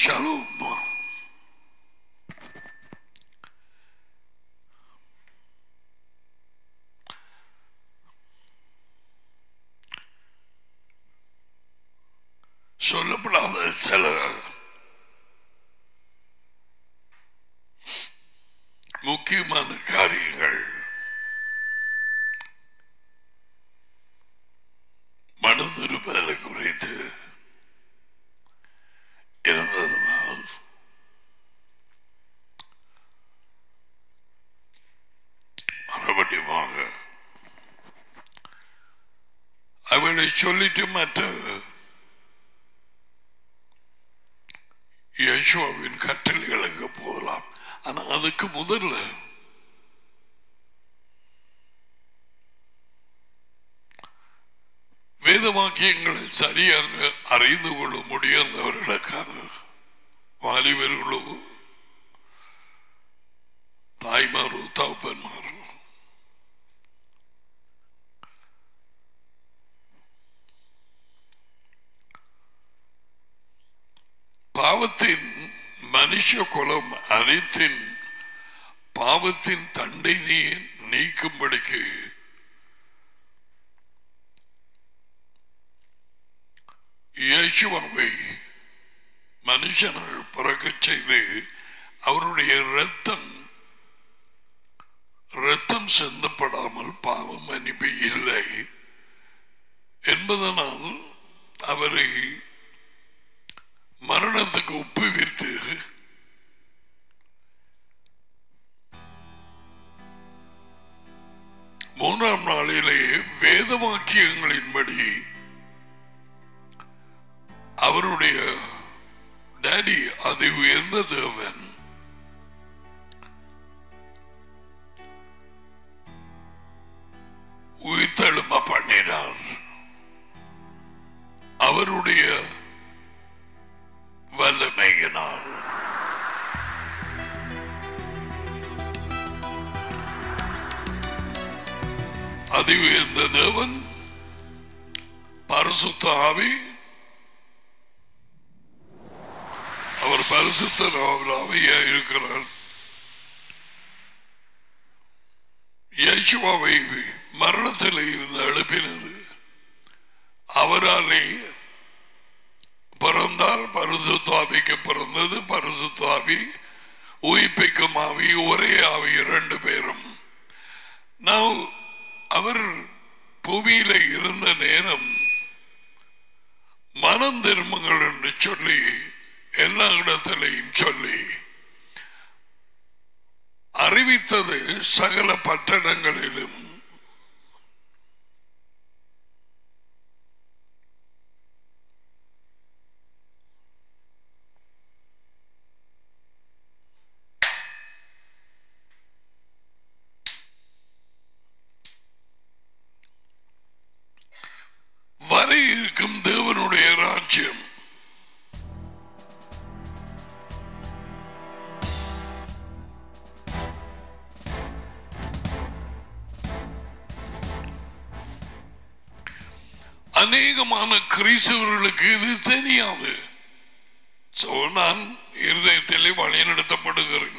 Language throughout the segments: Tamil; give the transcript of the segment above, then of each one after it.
Shalom. சொல்லப்படாத சில முக்கியமான காரியங்கள் மனதிருப்பதை குறித்து இருந்ததனால் மறுபடியுமாக அவளை சொல்லிட்டு மற்ற யேசுவாவின் கட்டளைகளுக்கு போகலாம் ஆனா அதுக்கு முதல்ல வேத வாக்கியங்களை சரியாக அறிந்து கொள்ள முடியாதவர்களுக்காக வாலிபர்களோ தாய்மாரோ தகப்பன்மாரோ பாவத்தின் மனுஷ குலம் அனைத்தின் பாவத்தின் தண்டை நீ நீக்கும்படிக்கு இயேசுவை மனுஷனால் பிறக்கச் செய்து அவருடைய இரத்தம் இரத்தம் சிந்தப்படாமல் பாவம் அனுப்பி இல்லை என்பதனால் அவரை மரணத்துக்கு ஒப்புவித்து மூன்றாம் நாளிலே வேத வாக்கியங்களின்படி அவருடைய டேடி அது உயர்ந்த தேவன் உயிர்த்தெழும பண்ணினார் அவருடைய வல்லமையினால் அது உயர்ந்த தேவன் பரிசுத்த ஆவி அவர் பரிசுத்த ஆவியா இருக்கிறார் யேசுவாவை மரணத்தில் இருந்து எழுப்பினது அவராலே பிறந்தால் பரிசுத்தாவிக்கு பிறந்தது பரிசுத்தாவி உயிர்ப்பிக்கும் ஆவி ஒரே ஆவி இரண்டு பேரும் நான் அவர் பூமியில இருந்த நேரம் மனம் திரும்புங்கள் என்று சொல்லி எல்லா இடத்திலையும் சொல்லி அறிவித்தது சகல பட்டணங்களிலும் வர இருக்கும் தேவனுடைய ராஜ்யம் அநேகமான கிறிஸ்தவர்களுக்கு இது தெரியாது சோ நான் இருதயத்திலே வழிநடத்தப்படுகிறேன்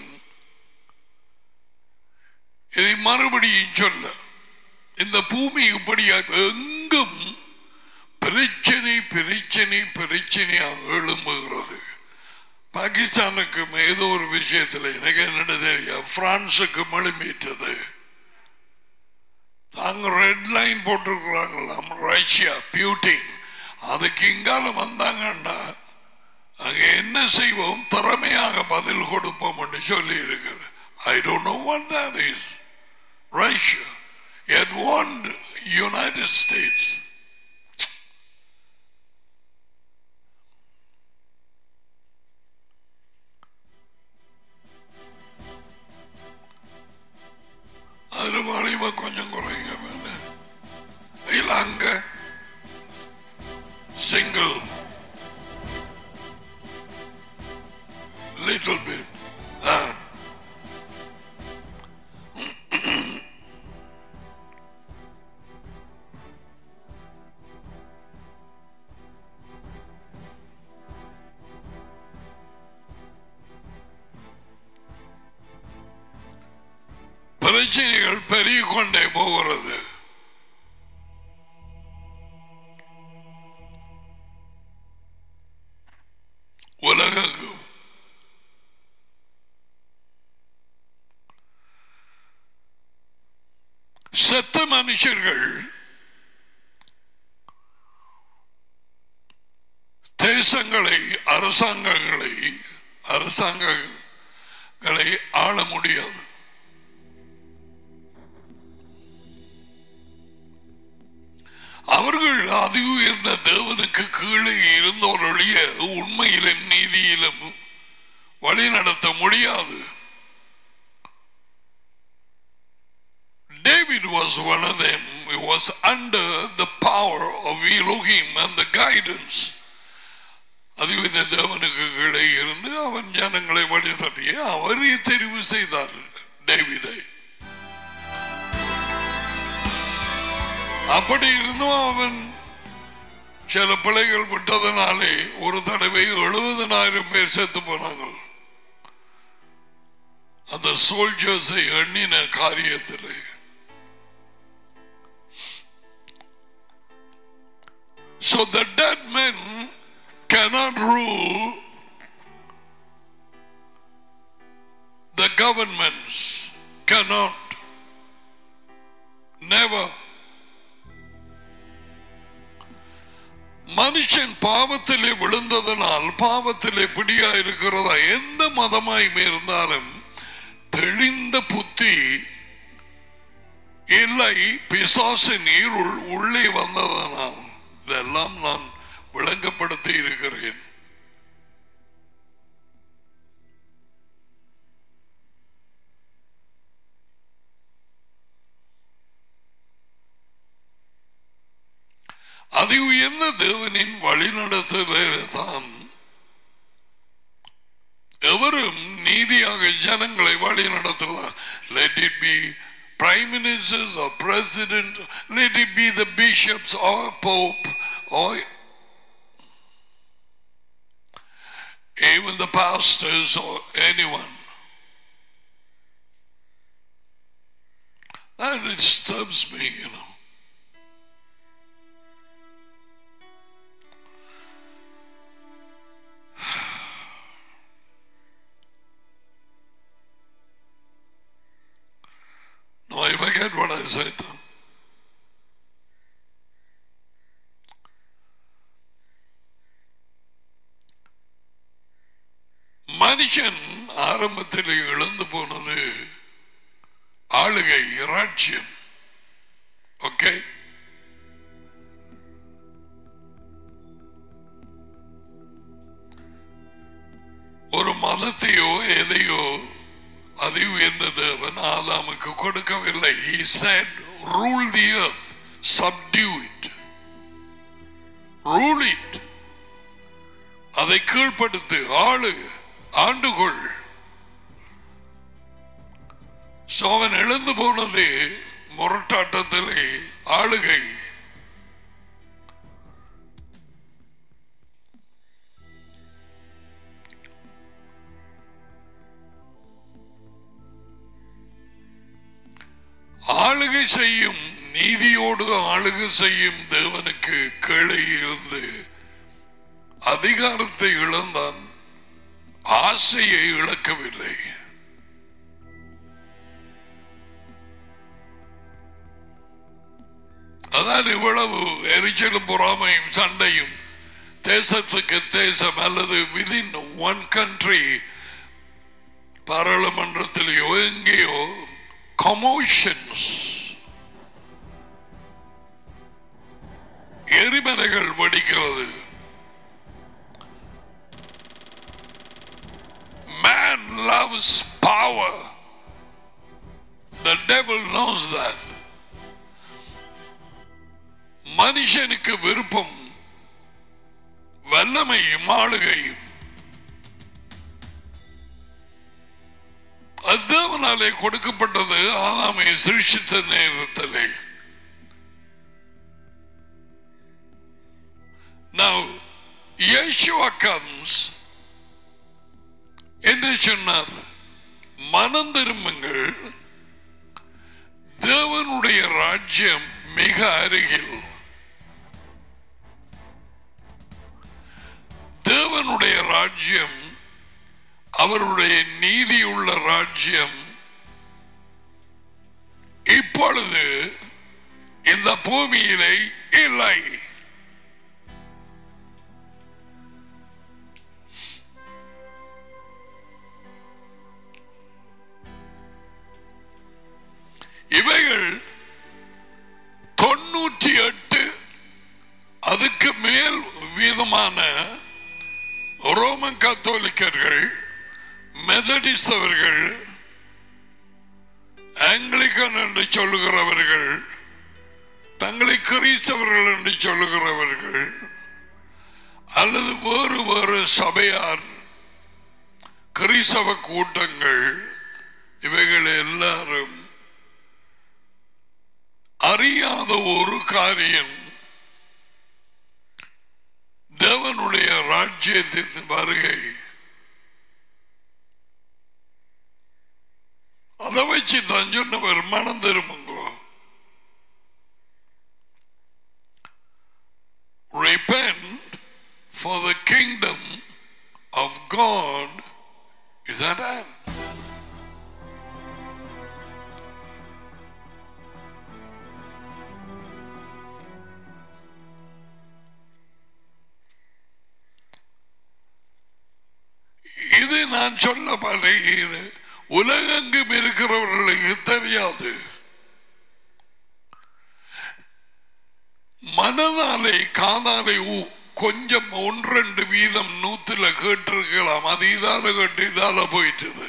இதை மறுபடியும் சொல்ல இந்த பூமி இப்படியா எங்கும் பிரச்சனை பிரச்சனை பிரச்சனையாக எழும்புகிறது பாகிஸ்தானுக்கும் ஏதோ ஒரு விஷயத்தில் எனக்கு என்ன தெரியும் பிரான்சுக்கும் எழும்பிட்டது நாங்க ரெட் லைன் போட்டிருக்கிறாங்களாம் ரஷ்யா பியூட்டின் அதுக்கு இங்கால வந்தாங்கன்னா அங்க என்ன செய்வோம் திறமையாக பதில் கொடுப்போம் என்று சொல்லி இருக்குது I don't know what that is Russia it warned United States அதுல வாலிப கொஞ்சம் குறைங்க மேல. இல்ல அங்க சிங்கிள் லிட்டில் பிட் பிரச்சனைகள் பெருகிக் கொண்டே போகிறது உலகெங்கும் செத்த மனுஷர்கள் தேசங்களை அரசாங்கங்களை அரசாங்கங்களை ஆள முடியாது அவர்கள் அதி உயர்ந்த தேவனுக்கு கீழே இருந்தவருடைய உண்மையிலும் நீதியிலும் வழி நடத்த முடியாது David was one of them. He was under the power of Elohim and the guidance. அதிவித தேவனுக்கு கீழே இருந்து அவன் ஜனங்களை வழிநடத்திய அவரே தெரிவு செய்தார் டேவிடை அப்படி இருந்தும் அவன் சில பிள்ளைகள் விட்டதனாலே ஒரு தடவை எழுபதனாயிரம் பேர் செத்து போனாங்க அந்த சோல்ஜர்ஸை எண்ணின காரியத்தில் So the dead men cannot rule the governments, cannot, never. மனுஷன் பாவத்திலே விழுந்ததனால் பாவத்திலே பிடியா இருக்கிறதா எந்த மதமாயும் இருந்தாலும் தெளிந்த புத்தி இல்லை பிசாசின் நீருள் உள்ளே வந்ததனால் இதெல்லாம் நான் விளங்கப்படுத்தி இருக்கிறேன் அதி உயர்ந்த தேவனின் வழிநடத்ததான் எவரும் நீதியாக ஜனங்களை வழி நடத்தலாம் let it be prime ministers or president, let it be the bishops or pope or even the pastors or anyone. That disturbs me, you know. No, I forget what I said. Though. மனுஷன் ஆரம்பத்தில் இழந்து போனது ஆளுகை ராட்சியம் ஓகே ஒரு மதத்தையோ எதையோ அதி உயர்ந்த தேவன் ஆதாமுக்கு கொடுக்கவில்லை he said rule the earth subdue it rule it அதை கீழ்ப்படுத்து ஆளு ஆண்டுகொள் So, அவன் எழுந்து போனது முரட்டாட்டத்திலே ஆளுகை ஆளுகை செய்யும் நீதியோடு ஆளுகை செய்யும் தேவனுக்கு கீழே இருந்து அதிகாரத்தை இழந்தான் ஆசையை இழக்கவில்லை அதான் இவ்வளவு எரிச்சலும் பொறாமையும் சண்டையும் தேசத்துக்கு தேசம் அல்லது விதின் ஒன் கண்ட்ரி பாராளுமன்றத்திலேயோ எங்கேயோ கமோஷன்ஸ் எரிமலைகள் வெடிக்கிறது Man loves power. The devil knows that. மனுஷனுக்கு விருப்பம் வல்லமையும் ஆளுகையும் அத்தவனாலே கொடுக்கப்பட்டது ஆதாமை சிருஷித்த நேரத்திலே Now, Yeshua comes என்ன சொன்னார் மனம் திரும்புங்கள் தேவனுடைய ராஜ்யம் மிக அருகில் தேவனுடைய ராஜ்யம் அவருடைய நீதியுள்ள ராஜ்யம் இப்பொழுது இந்த பூமியிலே இல்லை இவைகள் தொண்ணூற்றி எட்டு அதுக்கு மேல் வீதமான ரோமன் கத்தோலிக்கர்கள் மெதடிஸ்தவர்கள் ஆங்கிலிக்கன் என்று சொல்லுகிறவர்கள் தங்களை கிறிஸ்தவர்கள் என்று சொல்லுகிறவர்கள் அல்லது வேறு வேறு சபையார் கிறிஸ்தவ கூட்டங்கள் இவைகள் எல்லாரும் அறியாத ஒரு காரியம் தேவனுடைய ராஜ்யத்தின் வருகை அதை வச்சு தான் சொன்னவர் மனம் திரும்புங்கோ repent for the kingdom of God is at hand. இது நான் சொல்ல இது உலகெங்கும் இருக்கிறவர்களுக்கு தெரியாது மனதாலே காதாலே ஊ- கொஞ்சம் ஒன்றெண்டு வீதம் நூத்துல கேட்டிருக்கலாம் அது இதால கேட்டு இதால போயிட்டது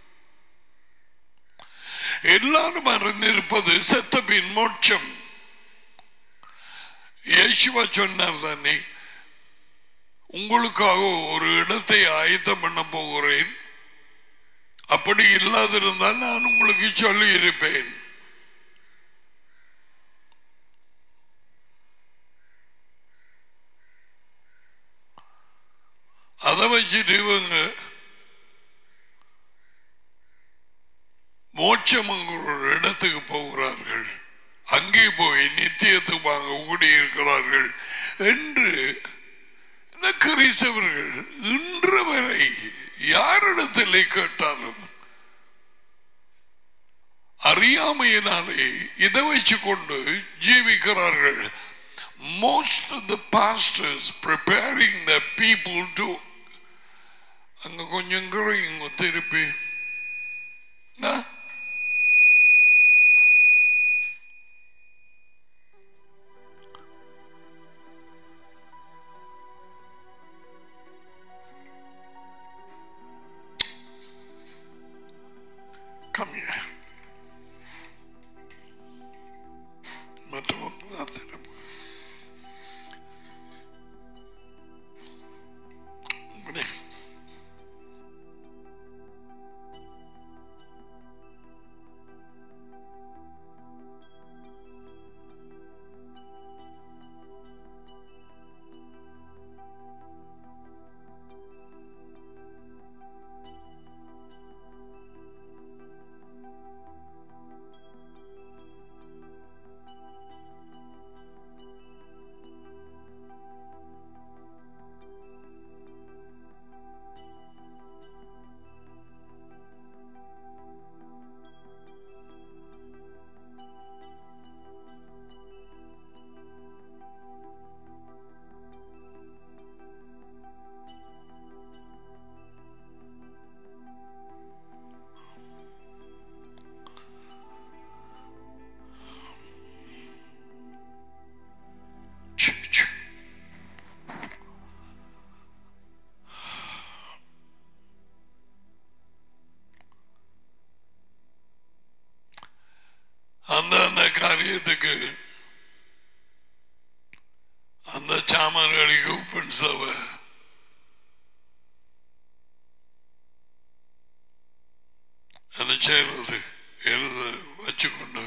எல்லாரும் அறிந்திருப்பது செத்த பின் மோட்சம் இயேசுவா சொன்னார் தானே உங்களுக்காக ஒரு இடத்தை ஆயத்தம் பண்ண போகிறேன் அப்படி இல்லாதிருந்தால் நான் உங்களுக்கு சொல்லி இருப்பேன் அதை வச்சுட்டு இவங்க மோட்சம் ஒரு இடத்துக்கு போகிறார்கள் அங்கே போய் நித்தியத்துக்கு வாங்க கூடியிருக்கிறார்கள் என்று இந்த கிறிஸ்தவர்கள் இன்று வரை யாரிடத்திலே கேட்டாலும் அறியாமையினாலே இதை வச்சு கொண்டு ஜீவிக்கிறார்கள் most of the pastors preparing the people to அங்க கொஞ்சம் இங்க திருப்பி ஆ? Come here. மற்றவங்க தான் திரும்ப இப்படி. ச்சு, ச்சு. அந்த அந்த காரியத்துக்கு அந்த சாமான்களுக்கு உப்பன் சபை என்ன செய்யறது எழுத வச்சுக்கொண்டு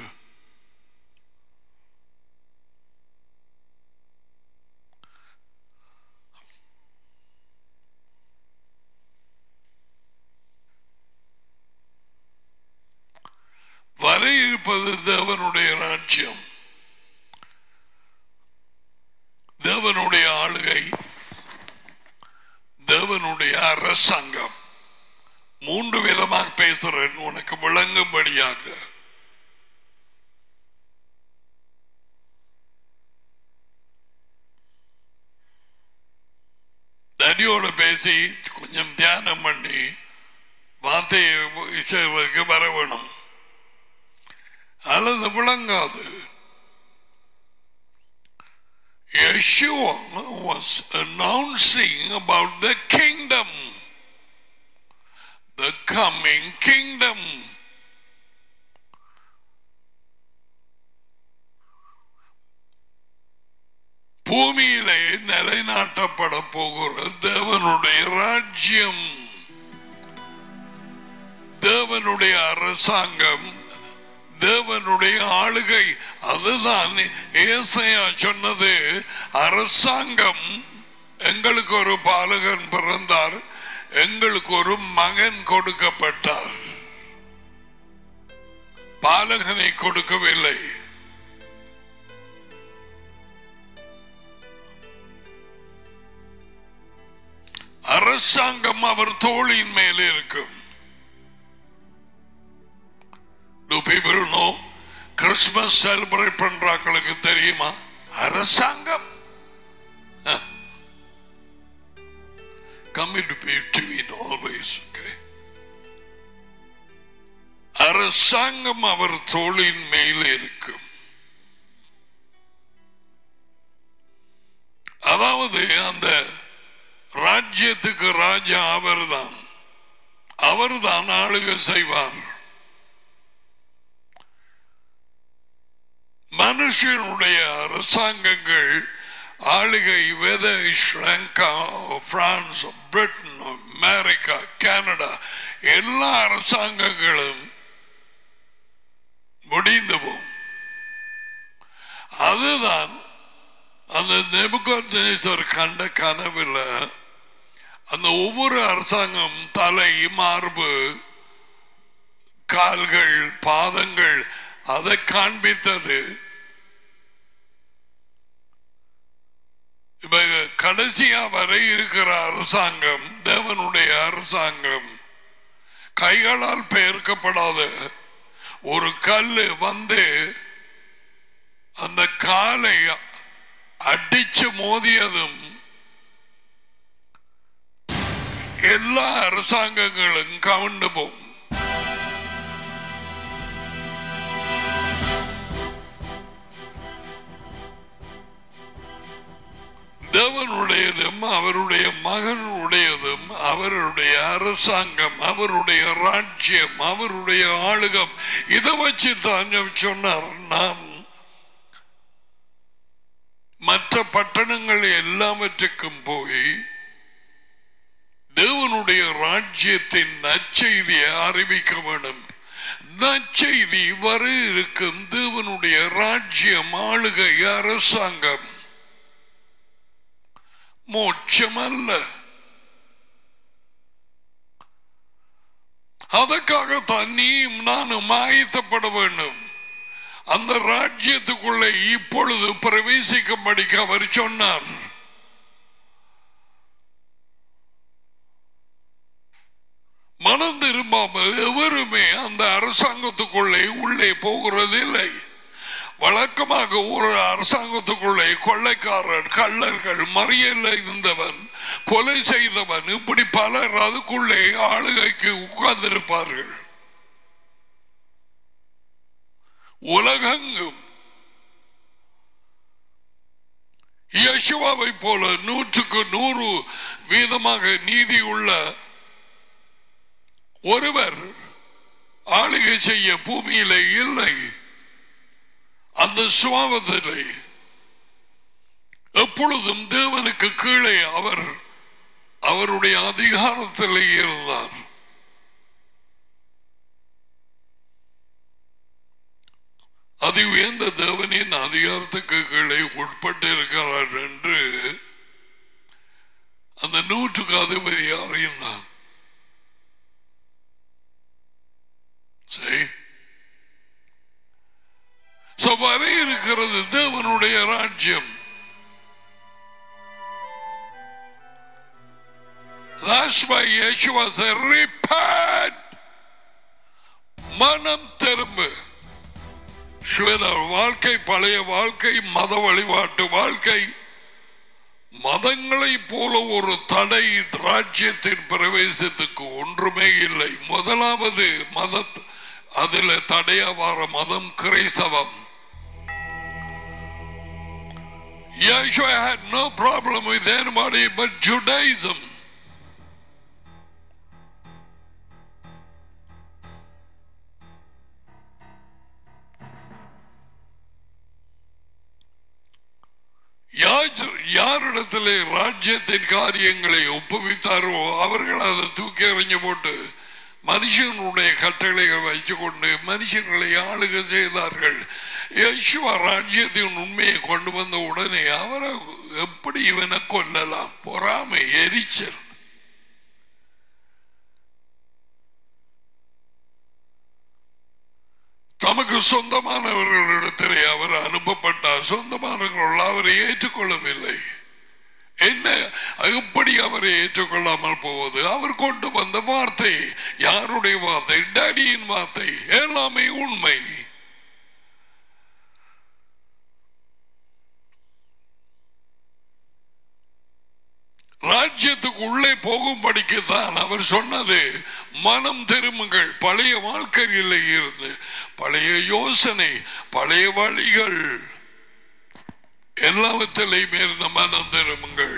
வர இருப்ப கொடுப்பது தேவனுடைய ராஜ்யம் தேவனுடைய ஆளுகை தேவனுடைய அரசாங்கம் மூன்று விதமாக பேசுறேன் உனக்கு விளங்கும்படியாக தனியோட பேசி கொஞ்சம் தியானம் பண்ணி வார்த்தையை இசைவதற்கு வர வேணும் அல்லது விளங்காது Yeshua was announcing about the kingdom, the coming kingdom. பூமியிலே நிலைநாட்டப்பட போகிற தேவனுடைய ராஜ்யம் தேவனுடைய அரசாங்கம் தேவனுடைய ஆளுகை அதுதான் ஏசையா சொன்னது அரசாங்கம் எங்களுக்கு ஒரு பாலகன் பிறந்தார் எங்களுக்கு ஒரு மகன் கொடுக்கப்பட்டார் பாலகனை கொடுக்கவில்லை அரசாங்கம் அவர் தோளின் மேல் இருக்கும் Do people know Christmas celebrate பண்றாங்களுக்கு தெரியுமா அரசாங்கம் coming to be between always okay அரசாங்கம் அவர் தோளின் மேல் இருக்கும் அதாவது அந்த ராஜ்யத்துக்கு ராஜா அவர்தான் அவர்தான் ஆளுகை செய்வார் மனுஷனுடைய அரசாங்கங்கள் ஆளுகை வெத Sri Lanka France Britain America Canada எல்லா அரசாங்கங்களும் முடிந்து போகும் அதுதான் அந்த நெபுகோத்தேசர் கண்ட கனவில் அந்த ஒவ்வொரு அரசாங்கம் தலை மார்பு கால்கள் பாதங்கள் அதை காண்பித்தது இப்ப கடைசியா வரை இருக்கிற அரசாங்கம் தேவனுடைய அரசாங்கம் கைகளால் பெயர்க்கப்படாத ஒரு கல்லு வந்து அந்த காலை அடிச்சு மோதியதும் எல்லா அரசாங்கங்களும் கவுண்டு போகும் தேவனுடையதும் அவருடைய மகனுடையதும் அவருடைய அரசாங்கம் அவருடைய ராஜ்யம் அவருடைய ஆளுகம் இதை வச்சு தான் சொன்னார் நான் மற்ற பட்டணங்கள் எல்லாவற்றுக்கும் போய் தேவனுடைய ராஜ்யத்தின் நற்செய்தியை அறிவிக்க வேண்டும் நற்செய்தி வர இருக்கும் தேவனுடைய ராஜ்யம் ஆளுகை அரசாங்கம் மோட்சம் அல்ல அதற்காகத்தான் நீயும் நானும் ஆயத்தப்பட வேண்டும் அந்த ராஜ்யத்துக்குள்ளே இப்பொழுது பிரவேசிக்கும்படிக்கு அவர் சொன்னார் மனம் திரும்பாமல் எவருமே அந்த அரசாங்கத்துக்குள்ளே உள்ளே போகிறதில்லை வழக்கமாக ஒரு அரசாங்கத்துக்குள்ளே கொள்ளைக்காரர் கள்ளர்கள் மறியல் இருந்தவன் கொலை செய்தவன் இப்படி பலர் அதுக்குள்ளே ஆளுகைக்கு உட்கார்ந்திருப்பார்கள் உலகெங்கும் யசுவாவை போல நூற்றுக்கு நூறு வீதமாக நீதி உள்ள ஒருவர் ஆளுகை செய்ய பூமியிலே இல்லை அந்த சுவாபத்திலே எப்பொழுதும் தேவனுக்கு கீழே அவர் அவருடைய அதிகாரத்திலே இருந்தார் அதி உயர்ந்த தேவனின் அதிகாரத்துக்கு கீழே உட்பட்டு இருக்கிறார் என்று அந்த நூற்றுக்கு அதிபதி அறிந்தான் சரி தேவனுடைய ராஜ்யம் That's why Yeshua said, repent. மனம் திரும்பு ஸ்வேதர் வாழ்க்கை பழைய வாழ்க்கை மத வழிபாட்டு வாழ்க்கை மதங்களை போல ஒரு தடை ராஜ்யத்தின் பிரவேசத்துக்கு ஒன்றுமே இல்லை முதலாவது மத அதுல தடையா வர மதம் கிரைஸ்தவம் Yeshua had no problem with anybody but Judaism. யார் யாரிடத்திலே ராஜ்யத்தின் காரியங்களை ஒப்புவித்தாரோ அவர்கள் அதை தூக்கி எறிஞ்சு போட்டு மனுஷனுடைய கட்டளைகள் வைத்துக் கொண்டு மனுஷர்களை ஆளுக செய்தார்கள் யசுவா ராஜ்யத்தின் உண்மையை கொண்டு வந்த உடனே அவரை எப்படி இவனை கொல்லலாம் பொறாமை எரிச்சல் தமக்கு சொந்தமானவர்களிடத்திலே அவர் அனுப்பப்பட்டார் சொந்தமானவர்கள் அவரை ஏற்றுக்கொள்ளவில்லை என்ன எப்படி அவரை ஏற்றுக்கொள்ளாமல் போவது அவர் கொண்டு வந்த வார்த்தை யாருடைய வார்த்தை டேடியின் வார்த்தை எல்லாமே உண்மை ராஜ்யத்துக்கு உள்ளே போகும்படிக்கு தான் அவர் சொன்னது மனம் திரும்புங்கள் பழைய வாழ்க்கையில் இருந்து பழைய யோசனை பழைய வழிகள் எல்லாவற்றிலையும் இருந்த மனம் திரும்புங்கள்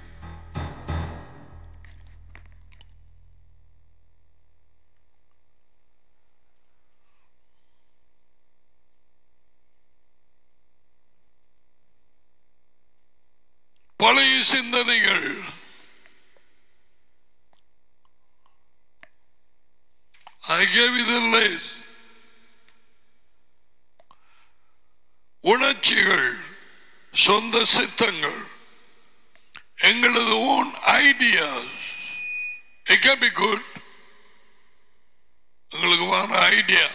பழைய சிந்தனைகள் I gave you the list. உணர்ச்சிகள் சொந்த சித்தங்கள் எங்களது own ideas it can be good உங்களுக்கு வர ஐடியா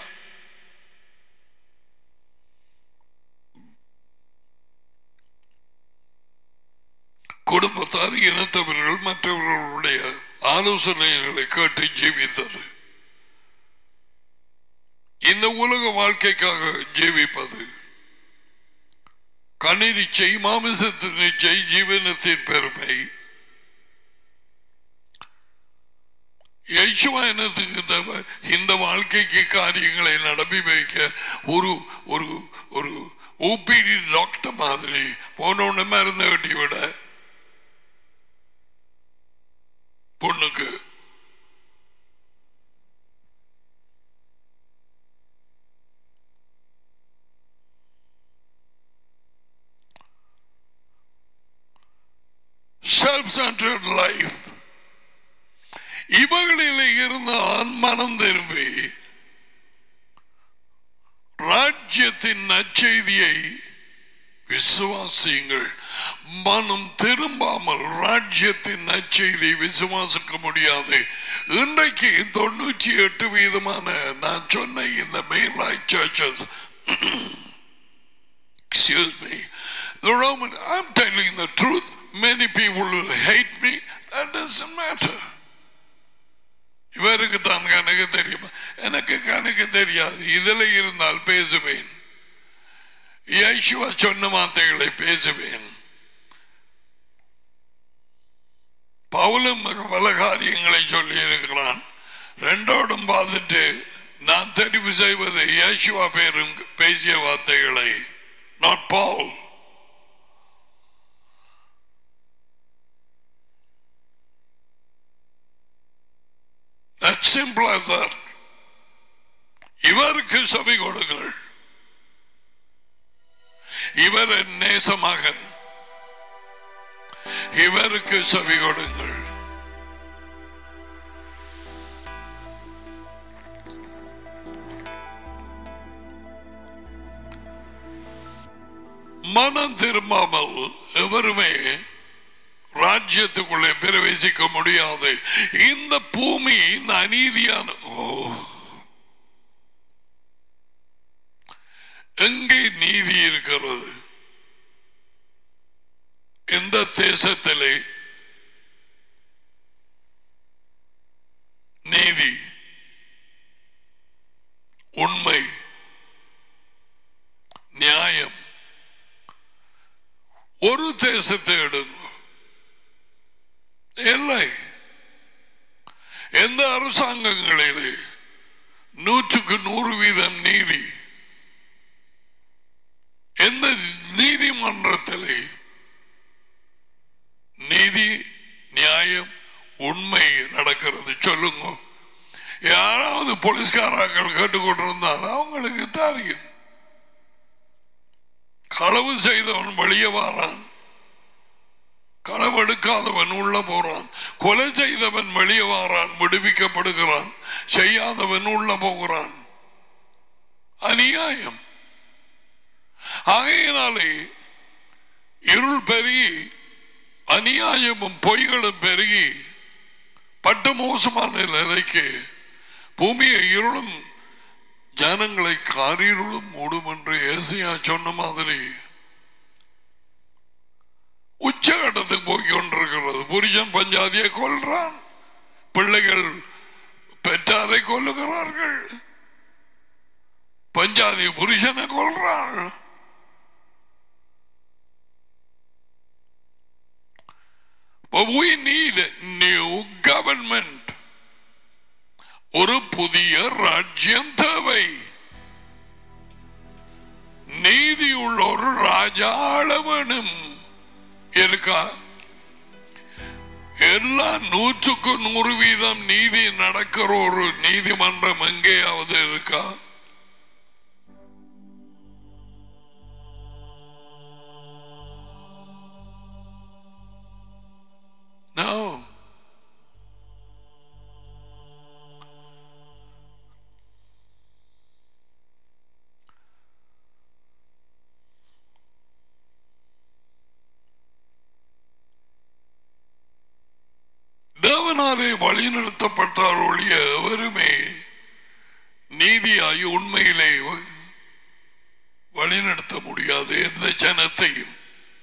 குடும்பத்தார் இனத்தவர்கள் மற்றவர்களுடைய ஆலோசனைகளை கேட்டு ஜீவித்தது இந்த உலக வாழ்க்கைக்காக ஜீவிப்பது கண்ணிச்சை மாமிசத்தின் இச்சை ஜீவனத்தின் பெருமை யசுவாயனத்துக்கு தவிர இந்த வாழ்க்கைக்கு காரியங்களை நடப்பி வைக்க ஒரு ஒரு ஒரு ஓபிடி டாக்டர் மாதிரி போனோன்னு மருந்து கட்டி விட பொண்ணுக்கு செல்ஃப் சென்டர்ட் லைஃப் இவர்களில் இருந்தால் மனம் திரும்பி ராஜ்யத்தின் நற்செய்தியை விசுவாசியுங்கள் மனம் திரும்பாமல் ராஜ்யத்தின் நற்செய்தியை விசுவாசிக்க முடியாது இன்றைக்கு தொண்ணூற்றி எட்டு வீதமான நான் சொன்ன இந்த mainline churches excuse me the Roman I'm telling the truth many people will hate me that doesn't matter இவருக்கு தான் கணக்கு தெரியும் எனக்கு கணக்கு தெரியாது இதுல இருந்தால் பேசுவேன் யேசுவா சொன்ன வார்த்தைகளை பேசுவேன் பவுலும் பல காரியங்களை சொல்லி இருக்கிறான் ரெண்டோடும் பார்த்துட்டு நான் தெரிவு செய்வது யேசுவா பேரும் பேசிய வார்த்தைகளை not Paul That's simple as that. இவருக்கு செவி கொடுங்கள் இவர் என் நேசமகன் இவருக்கு செவி கொடுங்கள் மனம் திரும்பாமல் எவருமே ராஜ்யத்துக்குள்ளே பிரவேசிக்க முடியாது இந்த பூமி இந்த அநீதியான ஓ எங்கே நீதி இருக்கிறது எந்த தேசத்திலே நீதி உண்மை நியாயம் ஒரு தேசத்தை எடுங்க இல்லை எந்த அரசாங்கங்களிலே நூற்றுக்கு நூறு வீதம் நீதி எந்த நீதிமன்றத்திலே நீதி நியாயம் உண்மை நடக்கிறது சொல்லுங்க யாராவது போலீஸ்காரர்கள் கேட்டுக்கொண்டிருந்தால் அவங்களுக்கு தெரியும் களவு செய்தவன் வெளியே வாரான் களவெடுக்காதவன் உள்ள போறான் கொலை செய்தவன் வெளியே வாரான் விடுவிக்கப்படுகிறான் செய்யாதவன் உள்ள போகிறான் அநியாயம் ஆகையினாலே இருள் பெருகி அநியாயமும் பொய்களும் பெருகி பட்ட மோசமான நிலைக்கு பூமியை இருளும் ஜனங்களை காரிருளும் மூடும் என்று ஏசியா சொன்ன மாதிரி உச்சகட்டத்துக்கு போய் கொண்டிருக்கிறது புருஷன் பஞ்சாதியை கொல்றான் பிள்ளைகள் பெற்றாரை கொல்லுகிறார்கள் பஞ்சாதி புருஷனை கொல்றாள் But we need new government. ஒரு புதிய ராஜ்யம் தேவை நீதி உள்ள ஒரு ராஜா ஆள வேணும் இருக்கா எல்லா நூற்றுக்கு நூறு வீதம் நீதி நடக்கிற ஒரு நீதிமன்றம் எங்கேயாவது இருக்கா No. தேவனாலே வழிநடத்தப்பட்டார் ஒழிய எவருமே நீதியாய் உண்மையிலே வழிநடத்த முடியாது எந்த ஜனத்தையும்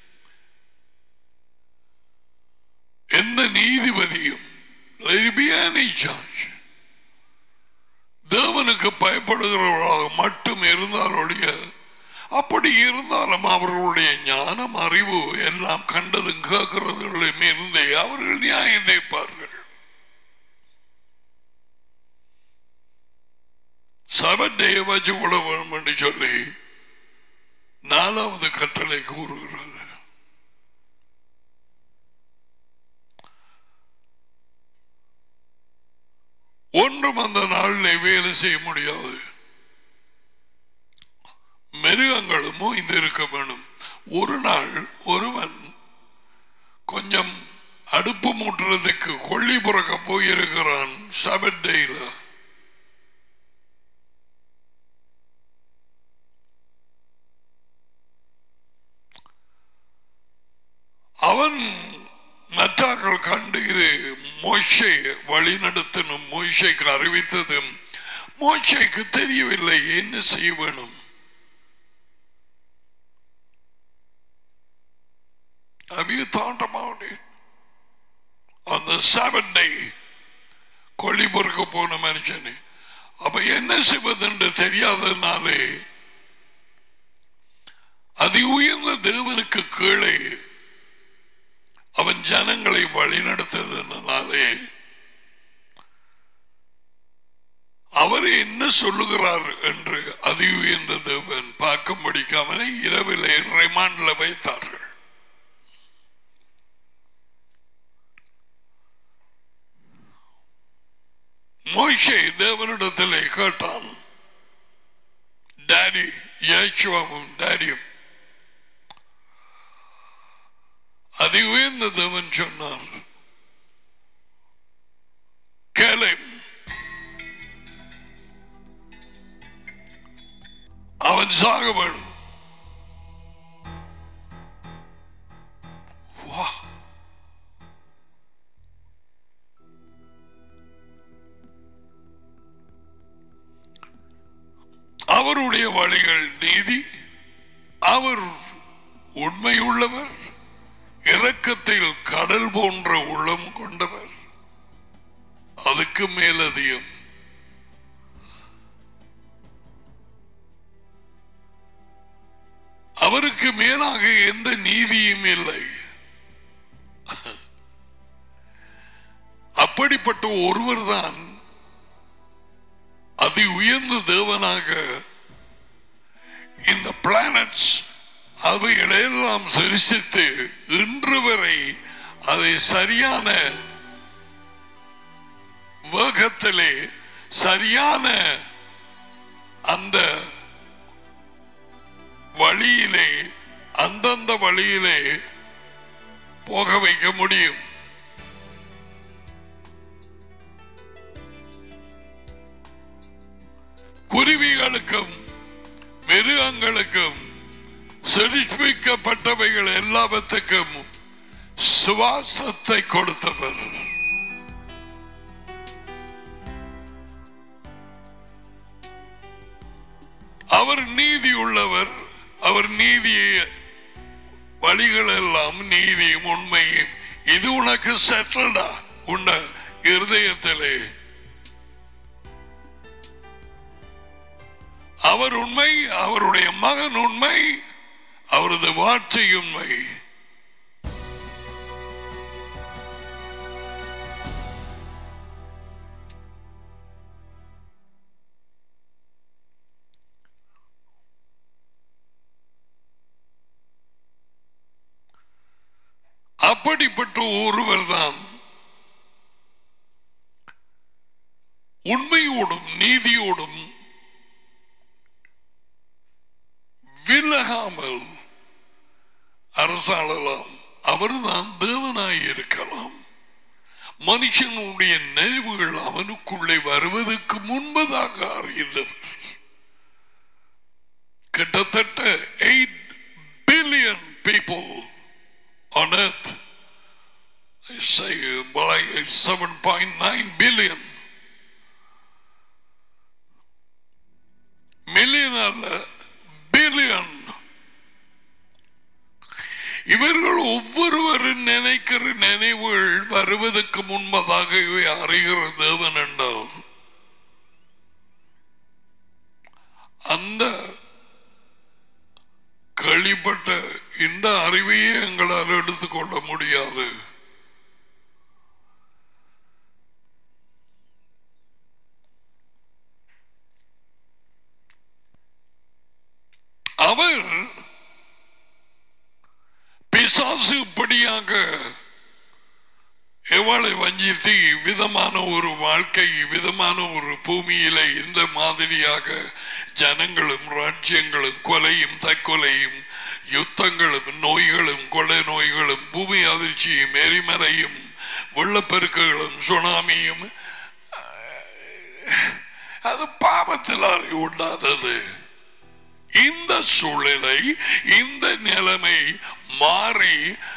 எந்த நீதிபதியும் let it be any judge. தேவனுக்கு பயப்படுகிறவர்களாக மட்டும் இருந்தால் ஒழிய அப்படி இருந்தாலும் அவர்களுடைய ஞானம் அறிவு எல்லாம் கண்டதும் கேட்கிறதுகளும் இருந்தே அவர்கள் நியாயம் தேய்ப்பார்கள் சபட்டையை வச்சு விட வேண்டும் என்று சொல்லி நாலாவது கட்டளை கூறுகிறது ஒன்றும் அந்த நாளில் வேலை செய்ய முடியாது மிருகங்களும் இந்த இருக்க வேணும் ஒரு நாள் ஒருவன் கொஞ்சம் அடுப்பு மூட்டுறதுக்கு கொள்ளி புறக்க போயிருக்கிறான் சபட் டேல அவன் மற்றார்கள் கண்டு இது மோஷை வழி நடத்தணும் மோஷைக்கு அறிவித்ததும் மோஷைக்கு தெரியவில்லை என்ன செய்ய வேணும் Have you thought about it? On the seventh day, கொல்லி பொறுக்க போன மனுஷனு அப்ப என்ன செய்வதென்று தெரியாததுனாலே அதி உயர்ந்த தேவனுக்கு கீழே அவன் ஜனங்களை வழிநடத்ததுனாலே அவர் என்ன சொல்லுகிறார் என்று அதி உயர்ந்த தேவன் பார்க்கும்படிக்கு அவனை இரவிலே ரிமாண்ட்ல வைத்தார்கள் மோஷே தேவனிடத்திலே கேட்டான் டாடி யேசுவாவும் டாடியும் அதி உயர்ந்த தேவன் சொன்னார் கேளை அவன் சாக வேணும் வா அவருடைய வழிகள் நீதி அவர் உண்மையுள்ளவர் இரக்கத்தில் கடல் போன்ற உள்ளம் கொண்டவர் அதுக்கு மேலதிகம் அவருக்கு மேலாக எந்த நீதியும் இல்லை அப்படிப்பட்ட ஒருவர் தான் அதி உயர்ந்த தேவனாக இந்த பிளானட்ஸ் அவைகளெல்லாம் சரிசித்து இன்று வரை அதை சரியான வேகத்திலே சரியான அந்த வழியிலே அந்தந்த வழியிலே போக வைக்க முடியும் குருவிகளுக்கும் மிருகங்களுக்கும் செழிப்பிக்கப்பட்டவைகள் எல்லாவற்றுக்கும் சுவாசத்தை கொடுத்தவர் அவர் நீதி உள்ளவர் அவர் நீதியை வழிகள் எல்லாம் நீதியும் உண்மையும் இது உனக்கு செட்டில்டா உண்ட இருதயத்திலே அவர் உண்மை அவருடைய மகன் உண்மை அவரது வார்த்தை உண்மை அப்படிப்பட்ட ஒருவர் தான் உண்மையோடும் நீதியோடும் விலகாமல் அரசாளலாம் அவர்தான் தேவனாய் இருக்கலாம் மனுஷனுடைய நினைவுகள் அவனுக்குள்ளே வருவதற்கு முன்பதாக அறிந்தவர் கிட்டத்தட்ட eight billion people on earth. They say uh, like 7.9 billion. Million அல்ல பில்லியன் இவர்கள் ஒவ்வொருவரும் நினைக்கிற நினைவுகள் வருவதற்கு முன்பதாக இவை அறிகிற தேவன் என்றால் அந்த கேள்விப்பட்ட இந்த அறிவையே எங்களால் எடுத்துக்கொள்ள முடியாது அவர் பிசாசு இப்படியாக எவளை வஞ்சித்து விதமான ஒரு வாழ்க்கை விதமான ஒரு பூமியில இந்த மாதிரியாக ஜனங்களும் ராஜ்யங்களும் கொலையும் தற்கொலையும் யுத்தங்களும் நோய்களும் கொலை நோய்களும் பூமி அதிர்ச்சியும் எரிமலையும் வெள்ளப்பெருக்குகளும் சுனாமியும் அது பாவத்திலால் உண்டானது இந்த சூழ்நிலை இந்த நிலைமை மாறி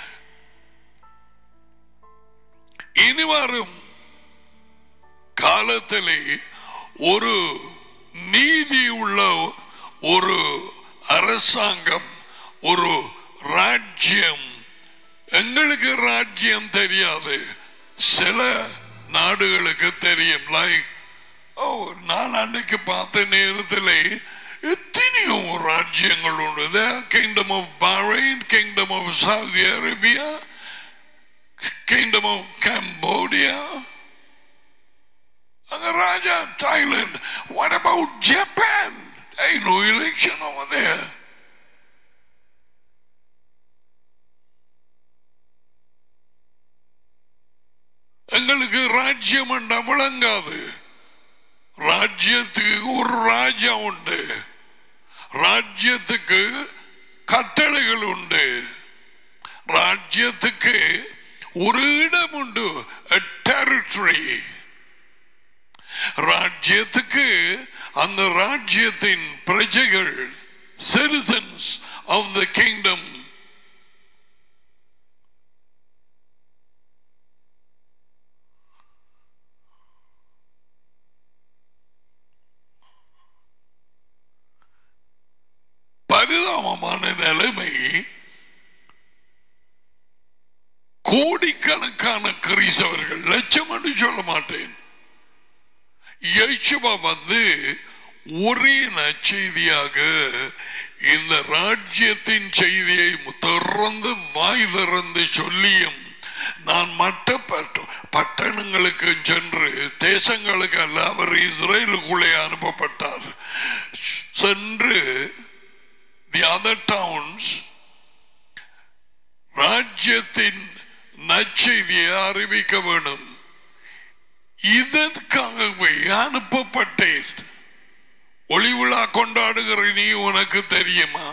இனி வரும் காலத்திலே ஒரு நீதி உள்ள ஒரு அரசாங்கம் ஒரு ராஜ்யம் எங்களுக்கு ராஜ்யம் தெரியாது சில நாடுகளுக்கு தெரியும் லைக் ஓ நான் அன்னைக்கு பார்த்த நேரத்தில் எத்தனையோ ராஜ்யங்கள் உண்டு kingdom of Bahrain kingdom of Saudi Arabia kingdom of Cambodia. And the Raja of Thailand. What about Japan? Ain't no election over there. எங்களுக்கு ராஜ்யம் என்ற விளங்காது ராஜ்யத்துக்கு ஒரு ராஜா உண்டு ராஜ்யத்துக்கு கட்டளைகள் உண்டு ராஜ்யத்துக்கு ஒரு இடம் உண்டு டெரிட்டரி ராஜ்யத்துக்கு அந்த ராஜ்யத்தின் பிரஜைகள் சிட்டிசன்ஸ் ஆஃப் த கிங்டம் பரிதாபமான நிலைமை கோடிக்கணக்கான கிறிஸ்தவர்கள் லட்சம் என்று சொல்ல மாட்டேன் இயேசுவா வந்து ஒரே நற்செய்தியாக இந்த ராஜ்யத்தின் செய்தியை திறந்து வாய் திறந்து சொல்லியும் நான் மற்ற பட்ட- பட்டணங்களுக்கு சென்று தேசங்களுக்கு அல்ல அவர் இஸ்ரேலுக்குள்ளே அனுப்பப்பட்டார் சென்று தி அதர் டவுன்ஸ் ராஜ்யத்தின் நற்செய்தியை அறிவிக்க வேண்டும் இதற்காகவே அனுப்பப்பட்டேன் ஒளி விழா கொண்டாடுகிற நீ உனக்கு தெரியுமா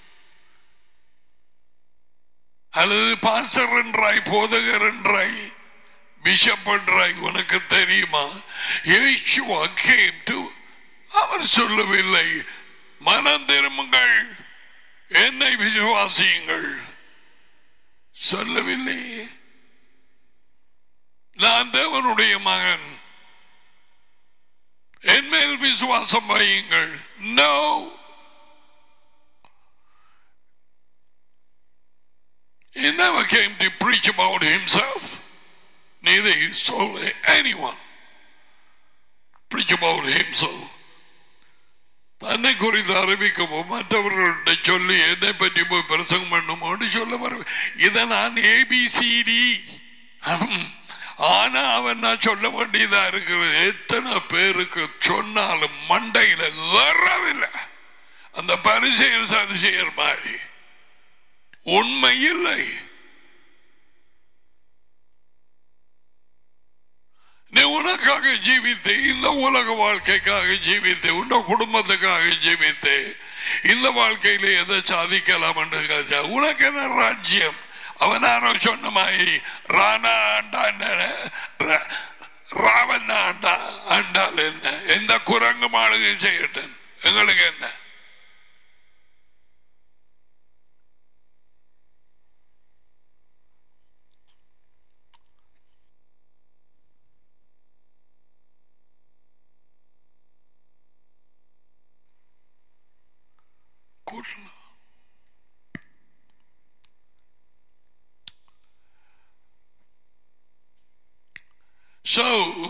அல்லது பாஸ்டர் என்றாய் போதகர் என்றாய் பிஷப் என்றாய் உனக்கு தெரியுமா இயேசுவா came to அவர் சொல்லவில்லை மனம் திரும்புங்கள் என்னை விசுவாசியுங்கள் சொல்லவில்லை நான் தேவனுடைய மகன் என் மேல் விசுவாசம் வையுங்கள் no He never came to preach about himself. Neither he told anyone preach about himself. தன்னை குறித்து அறிவிக்கவோ மற்றவர்கள்ட்ட சொல்லி என்னை பற்றி போய் பிரசங்கம் பண்ணுமோன்னு சொல்ல வர இதை நான் ஏபிசிடி ஆனா அவன் நான் சொல்ல வேண்டியதா இருக்கிறது எத்தனை பேருக்கு சொன்னாலும் மண்டையில வரவில்லை அந்த பரிசெயர் சதிசெயர் மாதிரி உண்மை இல்லை நீ உனக்காக ஜீவித்து இந்த உலக வாழ்க்கைக்காக ஜீவித்து உன் குடும்பத்துக்காக ஜீவித்து இந்த வாழ்க்கையில எதை சாதிக்கலாம் என்று கேட்டா, உனக்கு என்ன ராஜ்யம் அவன் யாரோ சொன்ன மாதிரி ராணா ஆண்டா என்ன ரா- ராவண ஆண்டா ஆண்டால் என்ன எந்த குரங்கு மாளிகை செய்யட்டும் எங்களுக்கு என்ன கூட்டணும் So,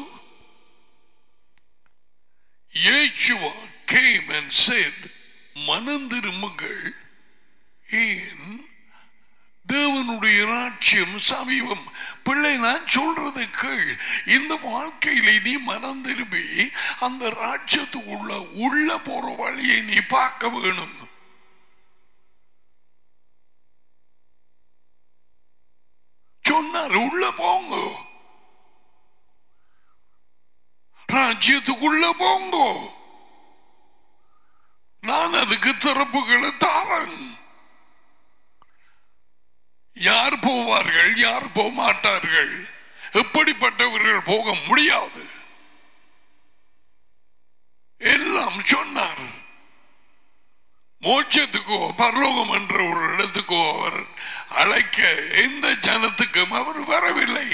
Yeshua came and said, மனந்திரும்புங்கள் ஏன் தேவனுடைய ராட்சியம் சமீபம் பிள்ளை நான் சொல்றது கேள் இந்த வாழ்க்கையில நீ மனம் திரும்பி அந்த ராட்சியத்துக்குள்ள உள்ள போற வழியை நீ பார்க்க வேணும் சொன்னார் உள்ள போங்க ராஜ்யத்துக்குள்ள போங்க நான் அதுக்கு திறப்புகளை தாரன் யார் போவார்கள் யார் போக மாட்டார்கள் எப்படிப்பட்டவர்கள் போக முடியாது எல்லாம் சொன்னார் மோட்சத்துக்கோ பரலோகம் என்ற ஒரு இடத்துக்கோ அவர் அழைக்க எந்த ஜனத்துக்கும் அவர் வரவில்லை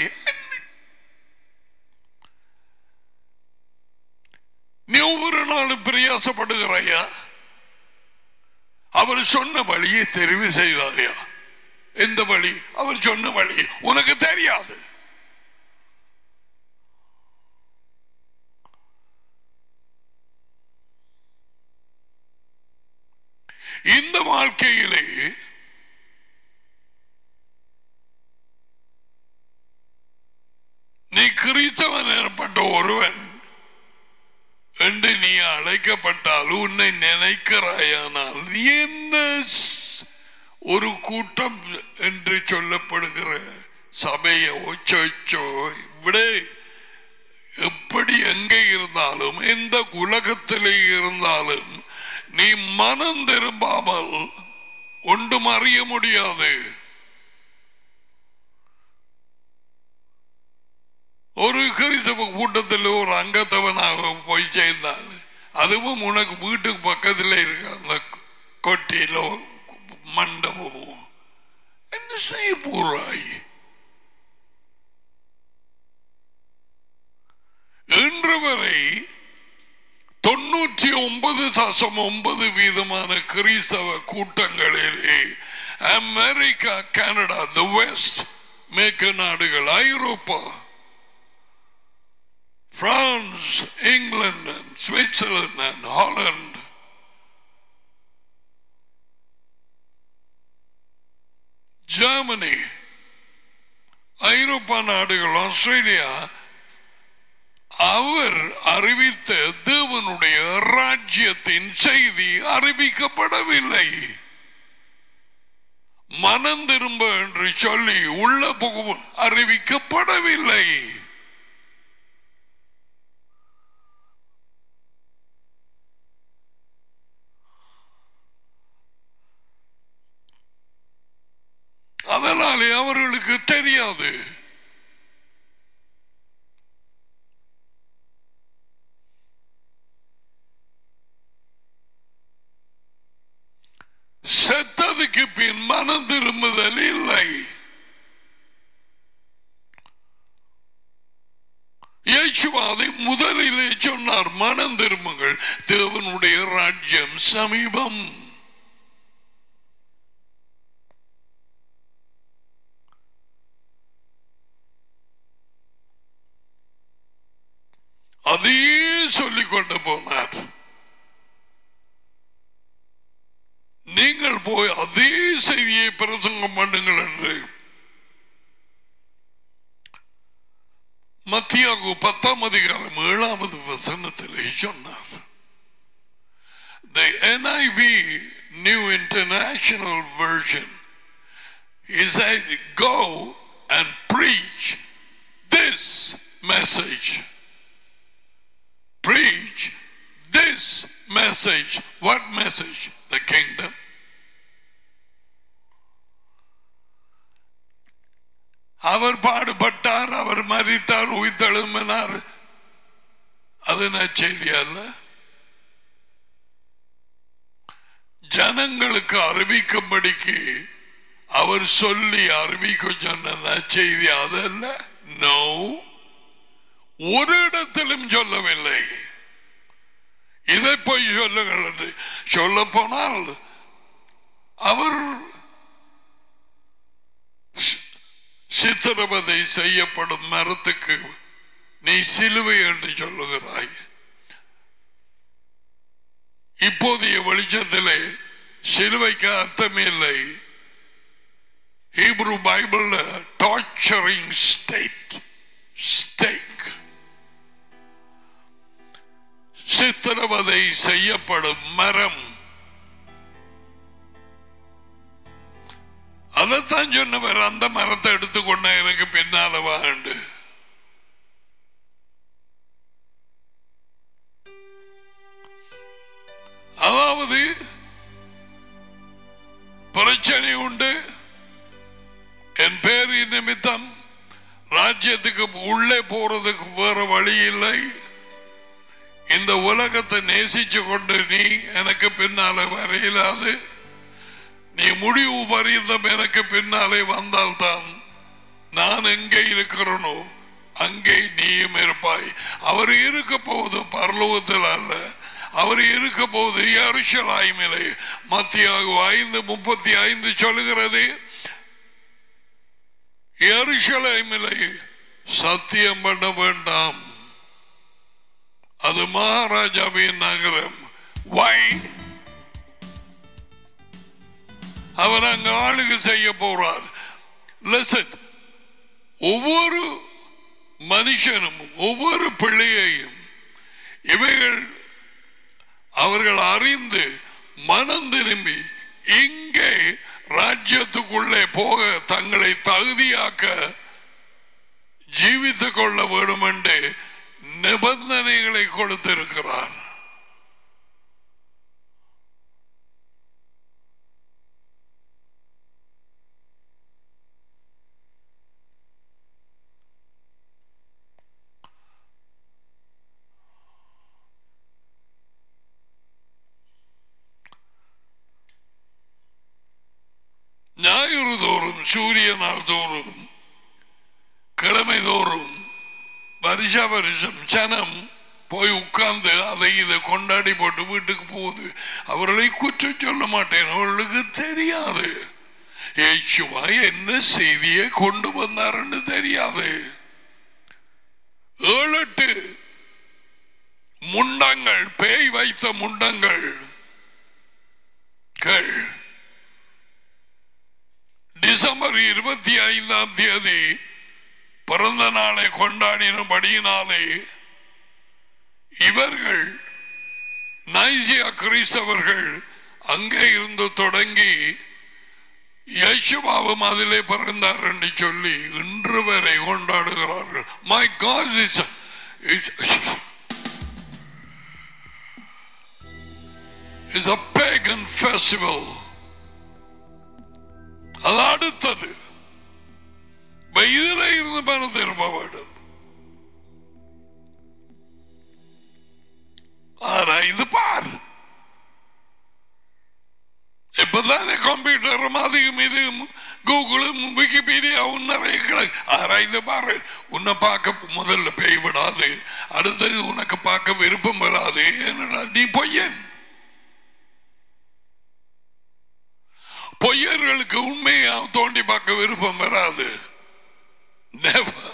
நீ ஒவ்வொரு நாளும் பிரயாசப்படுகிறாயா அவர் சொன்ன வழியை தெரிவு செய்தாயா எந்த வழி அவர் சொன்ன வழி உனக்கு தெரியாது இந்த வாழ்க்கையிலே நீ கிறிஸ்தவன் எனப்பட்ட ஒருவன் என்று நீ அழைக்கப்பட்டால் உன்னை நினைக்கிறாயானால் எந்த ஸ்- ஒரு கூட்டம் என்று சொல்லப்படுகிற சபையோ சொச்சோ விட எப்படி எங்கே இருந்தாலும் எந்த உலகத்திலே இருந்தாலும் நீ மனம் திரும்பாமல் ஒன்றும் அறிய முடியாது ஒரு கிறிஸ்தவ கூட்டத்தில் ஒரு அங்கத்தவனாக போய் சேர்ந்தால் அதுவும் உனக்கு வீட்டுக்கு பக்கத்தில் இருக்க அந்த கொட்டியிலோ மண்டபமோ என்ன செய்ய போறாய் இன்று வரை தொண்ணூற்றி ஒன்பது தசம் ஒன்பது வீதமான கிறிஸ்தவ கூட்டங்களிலே அமெரிக்கா கனடா த வெஸ்ட் மேற்கு நாடுகள் ஐரோப்பா France England Switzerland Holland Germany ஐரோப்பா நாடுகள் ஆஸ்திரேலியா அவர் அறிவித்த தேவனுடைய ராஜ்யத்தின் செய்தி அறிவிக்கப்படவில்லை மனம் திரும்ப என்று சொல்லி உள்ள புகும் அறிவிக்கப்படவில்லை அதனாலே அவர்களுக்கு தெரியாது செத்ததுக்கு பின் மனம் திரும்புதல் இல்லை இயேசுவாதை முதலிலே சொன்னார் மனம் திரும்புங்கள் தேவனுடைய ராஜ்யம் சமீபம் அதையே சொல்லிக் கொண்டு போனார் நீங்கள் போய் அதே செய்தியை பிரசங்கம் பண்ணுங்கள் என்று மத்தியாகு பத்தாம் அதிகாரம் ஏழாவது வசனத்திலே சொன்னார் The NIV New International Version he said go and preach this message preach this message what message the kingdom அவர் பாடுபட்டார் அவர் மறித்தார் உயிர்த்தெழும்பினார் அது நற்செய்தி அல்ல ஜனங்களுக்கு அறிவிக்கும்படிக்கு அவர் சொல்லி அறிவிக்க சொன்ன நற்செய்தி அதல்ல நோ ஒரு இடத்திலும் சொல்லவில்லை இதை போய் சொல்லுங்கள் என்று சொல்ல போனால் அவர் சித்திரவதை செய்யப்படும் மரத்துக்கு நீ சிலுவை என்று சொல்லுகிறாய் இப்போதைய வெளிச்சத்திலே சிலுவைக்கு அர்த்தமே இல்லை Hebrew Bible torturing state stake சித்திரவதை செய்யப்படும் மரம் அதைத்தான் சொன்னவர் அந்த மரத்தை எடுத்துக்கொண்ட எனக்கு பின்னால வாண்டு அதாவது பிரச்சனை உண்டு என் பேரி நிமித்தம் ராஜ்யத்துக்கு உள்ளே போறதுக்கு வேற வழி இல்லை இந்த உலகத்தை நேசிச்சு கொண்டு நீ எனக்கு பின்னால வரையிலாது நீ முடிவு பரியந்தம் எனக்கு பின்னாலே வந்தால்தான் நான் எங்கே இருக்கிறனோ அங்கே நீயும் இருப்பாய் அவர் இருக்க போவது பரலோகத்தில் அல்ல அவர் இருக்க போது அரிசலாய்மில்லை மத்தியாக ஐந்து முப்பத்தி ஐந்து சொல்லுகிறது எருசலேமில்லை சத்தியம் பண்ண வேண்டாம் அது மகாராஜாவின் நகரம் வை அவர் அங்க ஆளுகை செய்ய போறார் Listen, ஒவ்வொரு மனுஷனும் ஒவ்வொரு பிள்ளையையும் இவைகள் அவர்கள் அறிந்து மனம் திரும்பி இங்கே ராஜ்யத்துக்குள்ளே போக தங்களை தகுதியாக்க ஜீவித்துக் கொள்ள வேண்டும் என்று நிபந்தனைகளை கொடுத்திருக்கிறார் ஞாயிறு தோறும் சூரிய நாள் தோறும் கிழமை தோறும் வருஷ வருஷம் ஜனம் போய் உட்கார்ந்து அதை இதை கொண்டாடி போட்டு வீட்டுக்கு போகுது அவர்களை குற்றம் சொல்ல மாட்டேன் அவர்களுக்கு தெரியாது ஏசுவா என்ன செய்தியை கொண்டு வந்தாருன்னு தெரியாது ஏழு எட்டு முண்டங்கள் பேய் வைத்த முண்டங்கள் கள். டிசம்பர் இருபத்தி ஐந்தாம் தேதி பிறந்த நாளை கொண்டாடினபடியினாலே இவர்கள் நைசியா கிறிஸ்தவர்கள் அங்கே இருந்து தொடங்கி யேசுவாவும் அதிலே பிறந்தார் என்று சொல்லி இன்று வரை கொண்டாடுகிறார்கள் my gosh is is a pagan festival அது அடுத்தது இப்ப இதுல இருந்து மனம் திரும்ப வேண்டும் ஆனா இது பார் இப்பதானே கம்ப்யூட்டரும் அதிகம் இதுவும் கூகுளும் விக்கிபீடியாவும் நிறைய கிடக்கு ஆராய்ந்து பாரு உன்னை பார்க்க முதல்ல பேய் விடாது அடுத்தது உனக்கு பார்க்க விருப்பம் வராது என்னடா நீ பொய்யன் பொய்யர்களுக்கு உண்மையா தோண்டி பார்க்க விருப்பம் வராது Never.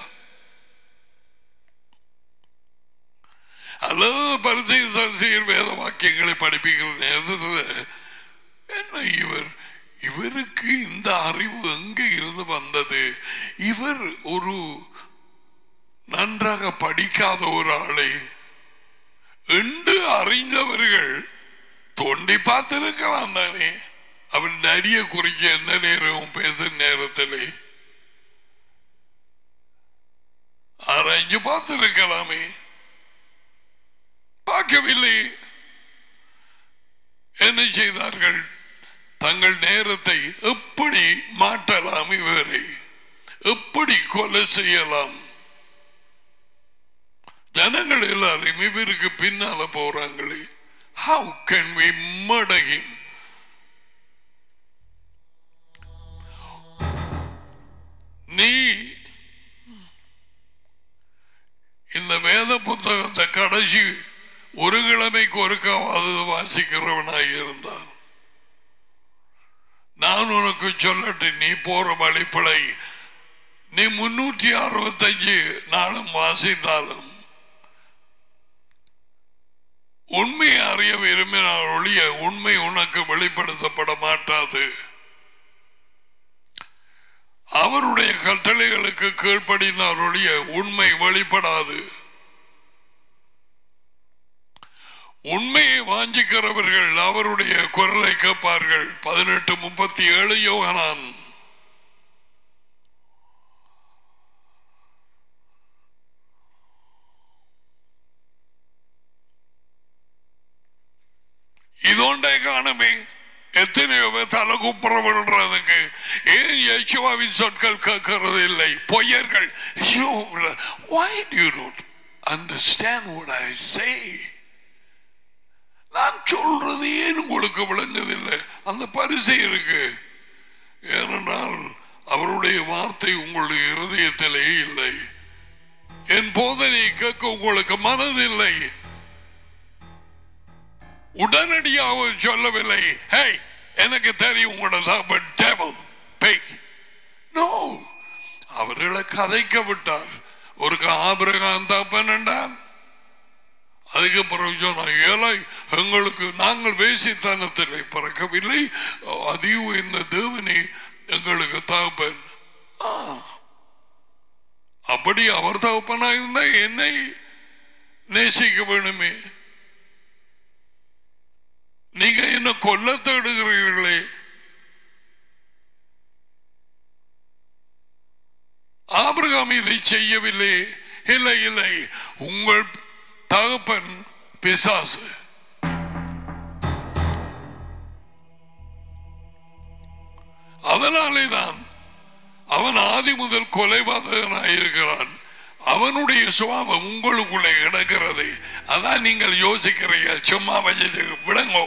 அல்லது பரிசீல் வேத வாக்கியங்களை படிப்பிக்கிற நேரத்தில் என்ன இவர் இவருக்கு இந்த அறிவு எங்க இருந்து வந்தது இவர் ஒரு நன்றாக படிக்காத ஒரு ஆளை என்று அறிந்தவர்கள் தோண்டி பார்த்திருக்கலாம் தானே அவன் நடிய குறிக்க எந்த நேரமும் பேசும் நேரத்திலே ஆராய்ஞ்சு பார்த்திருக்கலாமே பார்க்கவில்லை என்ன செய்தார்கள் தங்கள் நேரத்தை எப்படி மாற்றலாம் இவரை எப்படி கொலை செய்யலாம் ஜனங்கள் எல்லாரும் இவருக்கு பின்னால போறாங்களே how can we murder him நீ இந்த வேத புத்தகத்தை கடைசி ஒரு கிழமைக்கு ஒருக்காவது வாசிக்கிறவனாய் இருந்தான் நான் உனக்கு சொல்லட்டு நீ போற வழிப்படை நீ முன்னூற்றி அறுபத்தஞ்சு நாளும் வாசித்தாலும் உண்மையை அறிய விரும்பினால் ஒழிய உண்மை உனக்கு வெளிப்படுத்தப்பட மாட்டாது அவருடைய கட்டளைகளுக்கு கீழ்ப்படினால் ஒழிய உண்மை வெளிப்படாது உண்மையை வாஞ்சிக்கிறவர்கள் அவருடைய குரலை கேட்பார்கள் பதினெட்டு முப்பத்தி ஏழு யோகனான் இதோண்டே காணுமே எத்தனையோ பேர் தலை குப்புற விடுறதுக்கு ஏன் யேசுவாவின் சொற்கள் கேட்கறது இல்லை பொய்யர்கள் ஐயோ, why do you not understand what I say நான் சொல்றது ஏன் உங்களுக்கு விளங்குதில்லை அந்த பரிசை இருக்கு ஏனென்றால் அவருடைய வார்த்தை உங்களுடைய இருதயத்திலே இல்லை என் போதனை கேட்க உங்களுக்கு மனதில்லை உடனடியாக சொல்லவில்லை ஹே எனக்கு தெரியும் உங்களோட சாப்பாடு டேபிள் பேய் நோ அவர்களை கதைக்க விட்டார் ஒரு ஆபிரகாம் தப்பன் என்றான் அதுக்கு பிறகு சொன்னான் ஏழை எங்களுக்கு நாங்கள் வேசித்தனத்தில் பிறக்கவில்லை அதிகம் இந்த தேவனே எங்களுக்கு தகப்பன் ஆ. அப்படி அவர் தகப்பனா இருந்தா என்னை நேசிக்க வேணுமே நீங்க என்ன கொல்ல தேடுகிறீர்களே ஆபிரகாம் இதை செய்யவில்லை இல்லை இல்லை உங்கள் தகப்பன் பிசாசு அதனாலே தான் அவன் ஆதி முதல் கொலைபாதகனாயிருக்கிறான் அவனுடைய சுவாபம் உங்களுக்குள்ளே கிடக்கிறது அதான் நீங்கள் யோசிக்கிறீங்க சும்மா வச்சு விடுங்கோ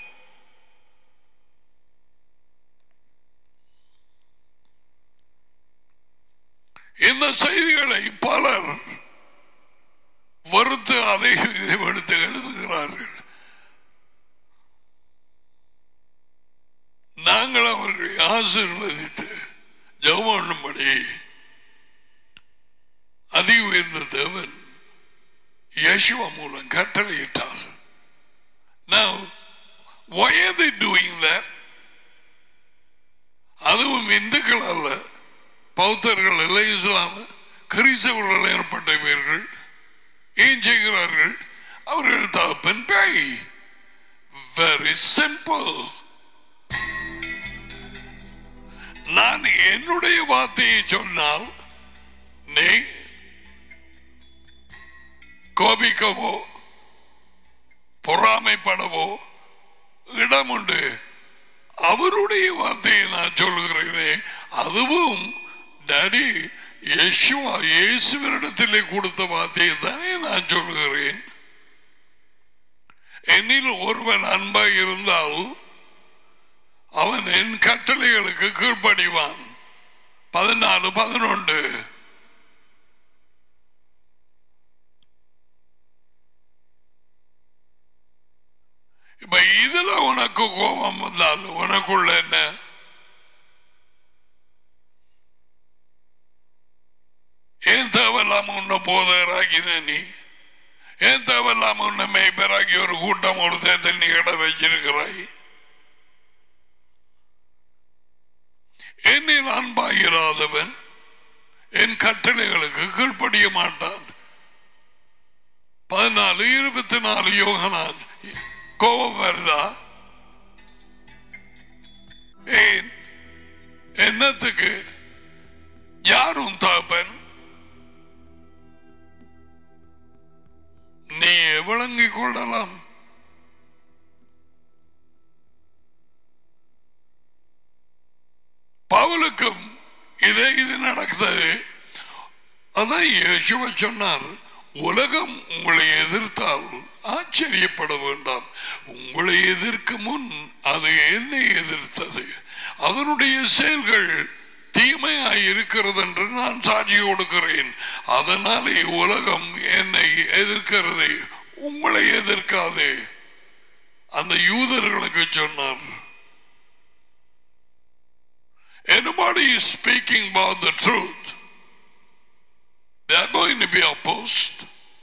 இந்த செய்திகளை பலர் வருத்து அதை இதை எடுத்து எழுதுகிறார்கள் நாங்கள் அவர்களை ஆசீர்வதித்து ஜெபம் பண்ணும்படி அதி உயர்ந்த தேவன் யேசுவா மூலம் கட்டளையிட்டார் Now, why are they doing that? அதுவும் இந்துக்கள் அல்ல பௌத்தர்கள் அல்ல இஸ்லாம் கிறிஸ்தவர்கள் ஏற்பட்டவர்கள் ஏன் செய்கிறார்கள் அவர்கள் தகப்பன் பேய் வெரி சிம்பிள் நான் என்னுடைய வார்த்தையை சொன்னால் நீ கோபிக்கவோ பொறாமைப்படவோ இடம் உண்டு அவருடைய வார்த்தையை நான் சொல்லுகிறேனே அதுவும் டாடி யேசுவா இயேசுவரிடத்திலே கொடுத்த வார்த்தையை தானே நான் சொல்லுகிறேன் என்னில் ஒருவன் அன்பாய் இருந்தால் அவன் என் கட்டளைகளுக்கு கீழ்ப்படிவான் பதினாலு பதினொன்று இப்ப இதுல உனக்கு கோபம் வந்தால் உனக்குள்ள என்ன ஏன் தேவையில்லாம உன்னை போதராகின நீ ஏன் தேவையில்லாம உன்னை மேய்பராகி ஒரு கூட்டம் ஒரு தேர்தல் நீ இட வச்சிருக்கிறாய் என்னில் அன்பாகிறாதவன் என் கட்டளைகளுக்கு கீழ்ப்படிய மாட்டான் பதினாலு இருபத்தி நாலு யோகனான் கோபம் வருதா ஏன் என்னத்துக்கு யாரும் தகப்பன் நீ விளங்கிக் கொள்ளலாம் பவுலுக்கும் இதே இது நடக்குது அதான் இயேசுவ சொன்னார் உலகம் உங்களை எதிர்த்தால் ஆச்சரியப்பட வேண்டாம் உங்களை எதிர்க்கும் முன் அது என்னை எதிர்த்தது அதனுடைய செயல்கள் தீமையாய் இருக்கிறது என்று நான் சாட்சி கொடுக்கிறேன் அதனாலே உலகம் என்னை எதிர்க்கிறது உங்களை எதிர்க்காது அந்த யூதர்களுக்கு சொன்னார் Anybody is speaking about the truth, they are going to be opposed.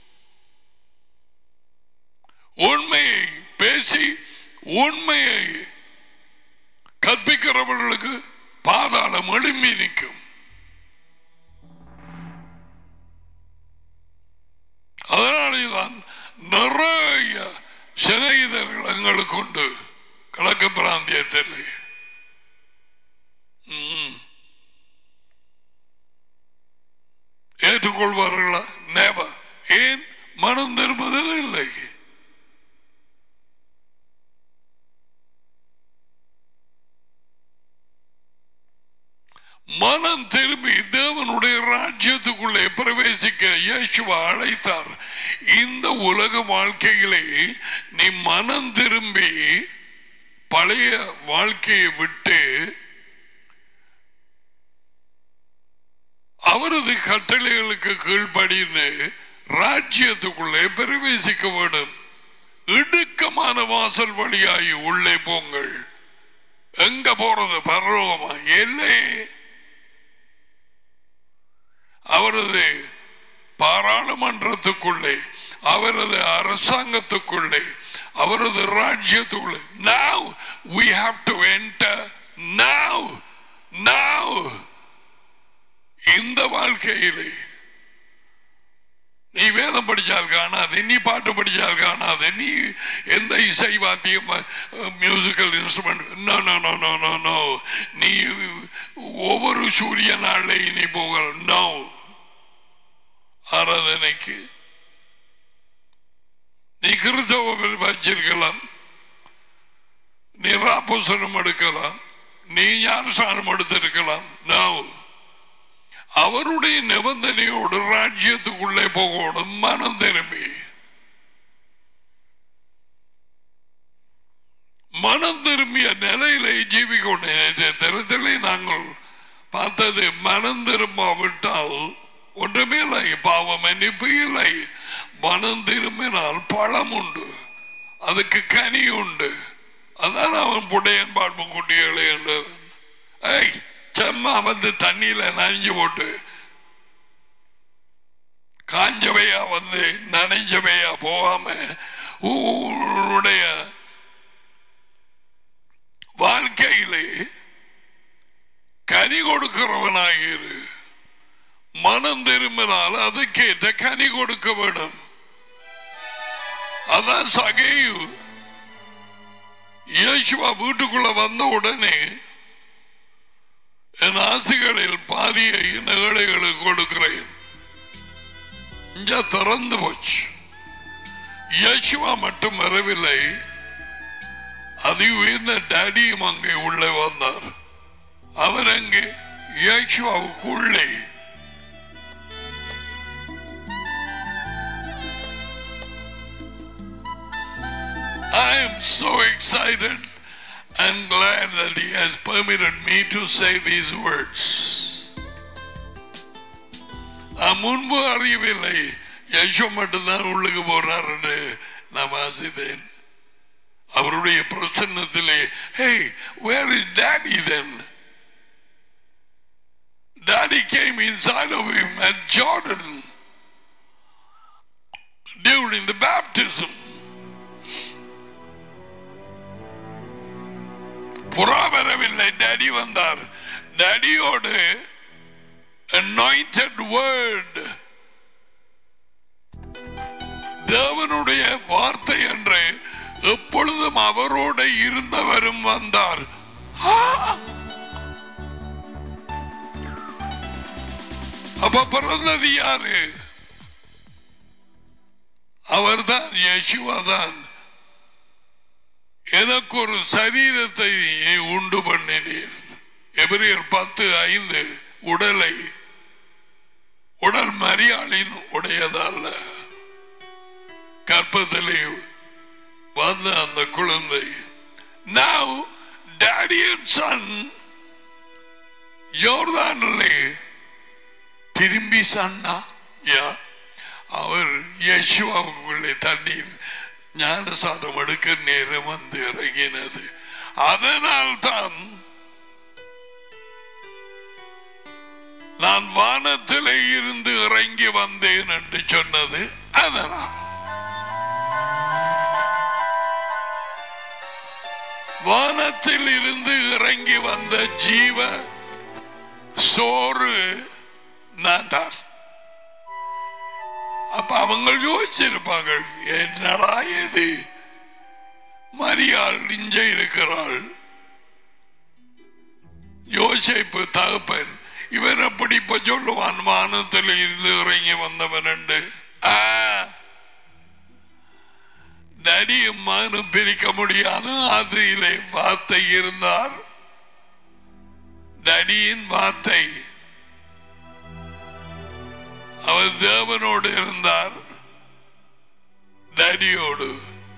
உண்மையை பேசி உண்மையை கற்பிக்கிறவர்களுக்கு பாதாளம் எழும்பி நிற்கும் அதனாலேதான் நிறைய சிநேகிதர்கள் எங்களுக்கு உண்டு கிழக்கு பிராந்தியத்தில் ம். ஏற்றுக்கொள்வார்களா நேவர் ஏன் மனம் திரும்புதல் இல்லை மனம் திரும்பி தேவனுடைய ராஜ்யத்துக்குள்ளே பிரவேசிக்க இயேசுவா அழைத்தார் இந்த உலக வாழ்க்கையிலே நீ மனம் திரும்பி பழைய வாழ்க்கையை விட்டு அவரது கட்டளைகளுக்கு கீழ்ப்படிந்து ராஜ்யத்துக்குள்ளே பிரவேசிக்க வேண்டும் இடுக்கமான வாசல் வழியாகி உள்ளே போங்கள் எங்க போறது பரலோகமா இல்லை அவரது பாராளுமன்றத்துக்குள்ளே அவரது அரசாங்கத்துக்குள்ளே அவரது ராஜ்யத்துக்குள்ளே now we have to enter now now இந்த வாழ்க்கையிலே நீ வேதம் படிச்சால் காணாது நீ பாட்டு படிச்சால் காணாது நீ எந்த இசை வாத்தியம் musical instrument no no no no no no நீ ஒவ்வொரு சூரிய நாளில் நீ போக நோ ஆராதனைக்கு நீ கிறிஸ்தவ வச்சிருக்கலாம் நீ ராப்போசனம் எடுக்கலாம் நீ ஞானஸ்தானம் எடுத்திருக்கலாம் நோ அவருடைய நிபந்தனையோடு ராஜ்யத்துக்குள்ளே போகணும் மனம் திரும்பி மனம் திரும்பிய நிலையிலே ஜீவிக்கொண்டே தினத்திலே நாங்கள் பார்த்தது மனம் திரும்பாவிட்டால் ஒன்றுமே இல்லை பாவம் மன்னிப்பு இல்லை மனம் திரும்பினால் பழம் உண்டு அதுக்கு கனி உண்டு அதான் அவன் புடையன் பாட்பு குட்டிகளே என்றவன் ஏய் செம்மா வந்து தண்ணியில நனைஞ்சு போட்டு காஞ்சவையா வந்து நனைஞ்சவையா போகாம உன்னுடைய வாழ்க்கையிலே கனி கொடுக்கிறவனாயிரு மனம் திரும்பினால் அதுக்கேற்ற கனி கொடுக்க வேணும் அதான் சகையு இயேசுவா வீட்டுக்குள்ள வந்த உடனே என் ஆசைகளில் பாதியை நகலைகளுக்கு கொடுக்கிறேன் இங்க திறந்து போச்சு இயேசுவா மட்டும் வரவில்லை அதி உயர்ந்த டேடியும் அங்கே உள்ளே வந்தார் அவர் அங்கே இயேசுவாவுக்குள்ளே I am so excited and glad that He has permitted me to say these words. நான் முன்பு அறியவில்லை யசோ மட்டும்தான் உள்ளுக்கு போறார் என்று நான் வாசித்தேன் அவருடைய பிரசன்னத்திலே hey where is daddy then daddy came inside of him at Jordan during the baptism புறா வரவில்லை டேடி வந்தார் டேடியோடு anointed word தேவனுடைய வார்த்தை என்று எப்பொழுதும் அவரோட இருந்தவரும் வந்தார் ஆ! அப்ப பிறந்தது யாரு அவர்தான் யேசுவா தான் எனக்கு ஒரு சரீரத்தை உண்டு பண்ணினீர் எபிரியர் பத்து ஐந்து உடலை உடல் மரியாளின் உடையதல்ல கற்பத்திலே வந்த அந்த குழந்தை now daddy and son யோர்தானிலே திரும்பி சன்னா யா அவர் யேசுவாவுக்குள்ளே தண்ணீர் ஞானசாரம் எடுக்க நேரம் வந்து இறங்கினது அதனால் தான் நான் வானத்திலே இருந்து இறங்கி வந்தேன் என்று சொன்னது அதனால் வானத்தில் இருந்து இறங்கி வந்த ஜீவ சோறு நான் தான் அப்ப அவங்க யோசிச்சிருப்பாங்க என்னடா இது மரியாள் இஞ்ச இருக்கிறாள் யோசிப்பு தகப்பன் இவன் அப்படி இப்ப சொல்லுவான் வானத்தில் இருந்து இறங்கி வந்தவன் என்று ஆ, நடியும் மானும் பிரிக்க முடியாது அதிலே வார்த்தை இருந்தார் நடியின் வார்த்தை அவர் தேவனோடு இருந்தார் டேடியோடு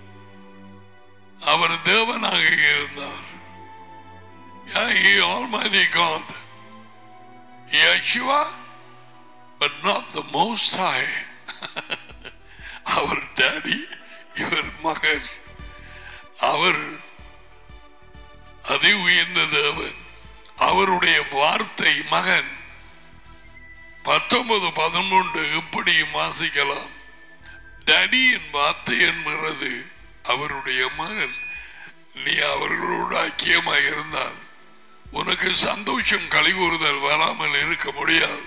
அவர் தேவனாக இருந்தார் Yeah, he Almighty God. Yeshua, but not the Most High. அவர் டாடி இவர் மகன் அவர் அதி உயர்ந்த தேவன் அவருடைய வார்த்தை மகன் பத்தொன்பது பதிமூன்று இப்படியும் வாசிக்கலாம் டடியின் வார்த்தை என்பது அவருடைய மகன் நீ அவர்களோடு ஐக்கியமாக இருந்தால் உனக்கு சந்தோஷம் கழிவுறுதல் வராமல் இருக்க முடியாது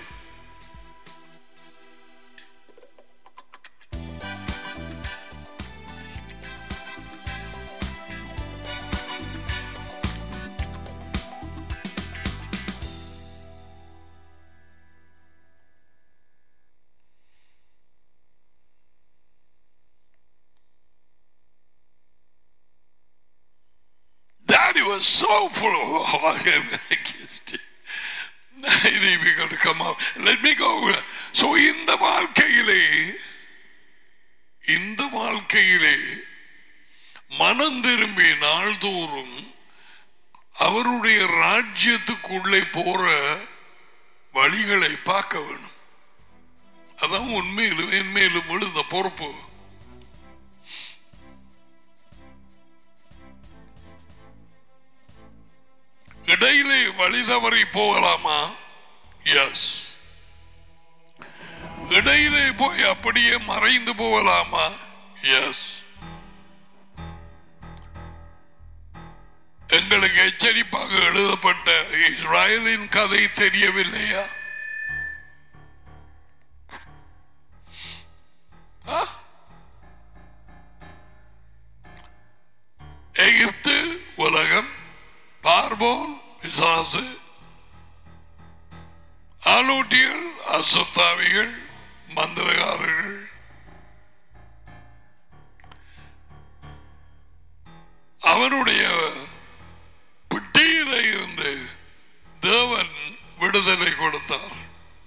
Daddy was so full of difficult to come out. Let me go. So இந்த வாழ்க்கையிலே இந்த வாழ்க்கையிலே மனம் திரும்பி நாள்தோறும் அவருடைய ராஜ்யத்துக்குள்ளே போற வழிகளை பார்க்க வேணும் அதான் உண்மையிலும் என்மேலும் விழுந்த பொறுப்பு வழி தவறி போகலாமா எஸ் இடையிலே போய் அப்படியே மறைந்து போகலாமா எஸ் எங்களுக்கு எச்சரிப்பாக எழுதப்பட்ட இஸ்ராயலின் கதை தெரியவில்லையா ஆ? எகிப்து உலகம் பார்போன் பிசாசு ஆலோட்டிகள் அசுத்தாவிகள் மந்திரகாரர்கள் அவனுடைய பிட்டியில இருந்து தேவன் விடுதலை கொடுத்தார்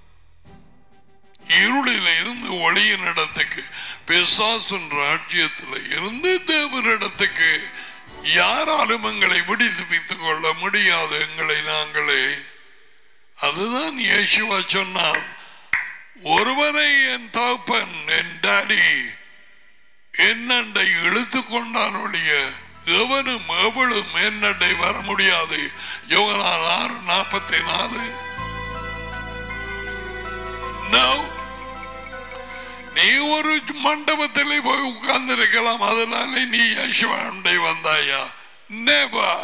இருளில் இருந்து ஒளியின் இடத்துக்கு பிசாசின் ராஜ்யத்தில் இருந்து தேவனிடத்துக்கு யாராலும் எங்களை விடுவித்துக் கொள்ள முடியாது எங்களை நாங்களே அதுதான் இயேசுவா சொன்னார் ஒருவரை என் தகப்பன் என் டாடி என்னண்டை இழுத்து கொண்டான் ஒழிய எவனும் எவளும் என்னண்டை வர முடியாது யோகனான் ஆறு நாற்பத்தி நாலு No. நீ ஒரு மண்டபத்தில் போய் உட்கார்ந்து இருக்கலாம் அதனால நீ யசுவாண்டை வந்தாயா Never.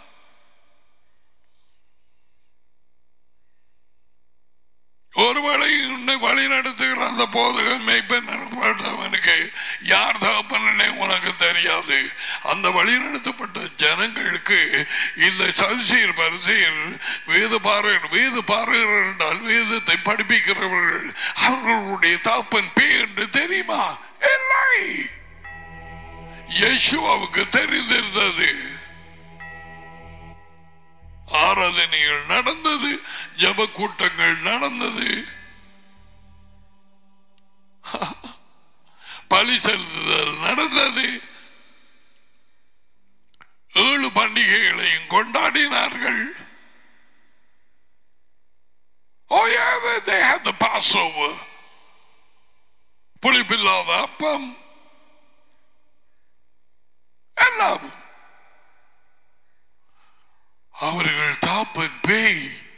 ஒருவேளை உன்னை வழி நடத்துகிற அந்த போதகன் மெய்ப்பனுக்கு யார் தகப்பனே உனக்கு தெரியாது அந்த வழி நடத்தப்பட்ட ஜனங்களுக்கு இந்த சதிசீர் பரிசீர் வேத பாருங்கள் வேத பாருங்கள் என்றால் வேதத்தை படிப்பிக்கிறவர்கள் அவர்களுடைய தகப்பன் பே என்று தெரியுமா இல்லை யேசுவாவுக்கு தெரிந்திருந்தது ஆராதனைகள் நடந்தது ஜப கூட்டங்கள் நடந்தது பலி செலுத்துதல் நடந்தது ஏழு பண்டிகைகளையும் கொண்டாடினார்கள் Oh yeah, they, they had the Passover. புளிப்பில்லாத அப்பம் எல்லாம் அவர்கள் தாப்பன் பேய்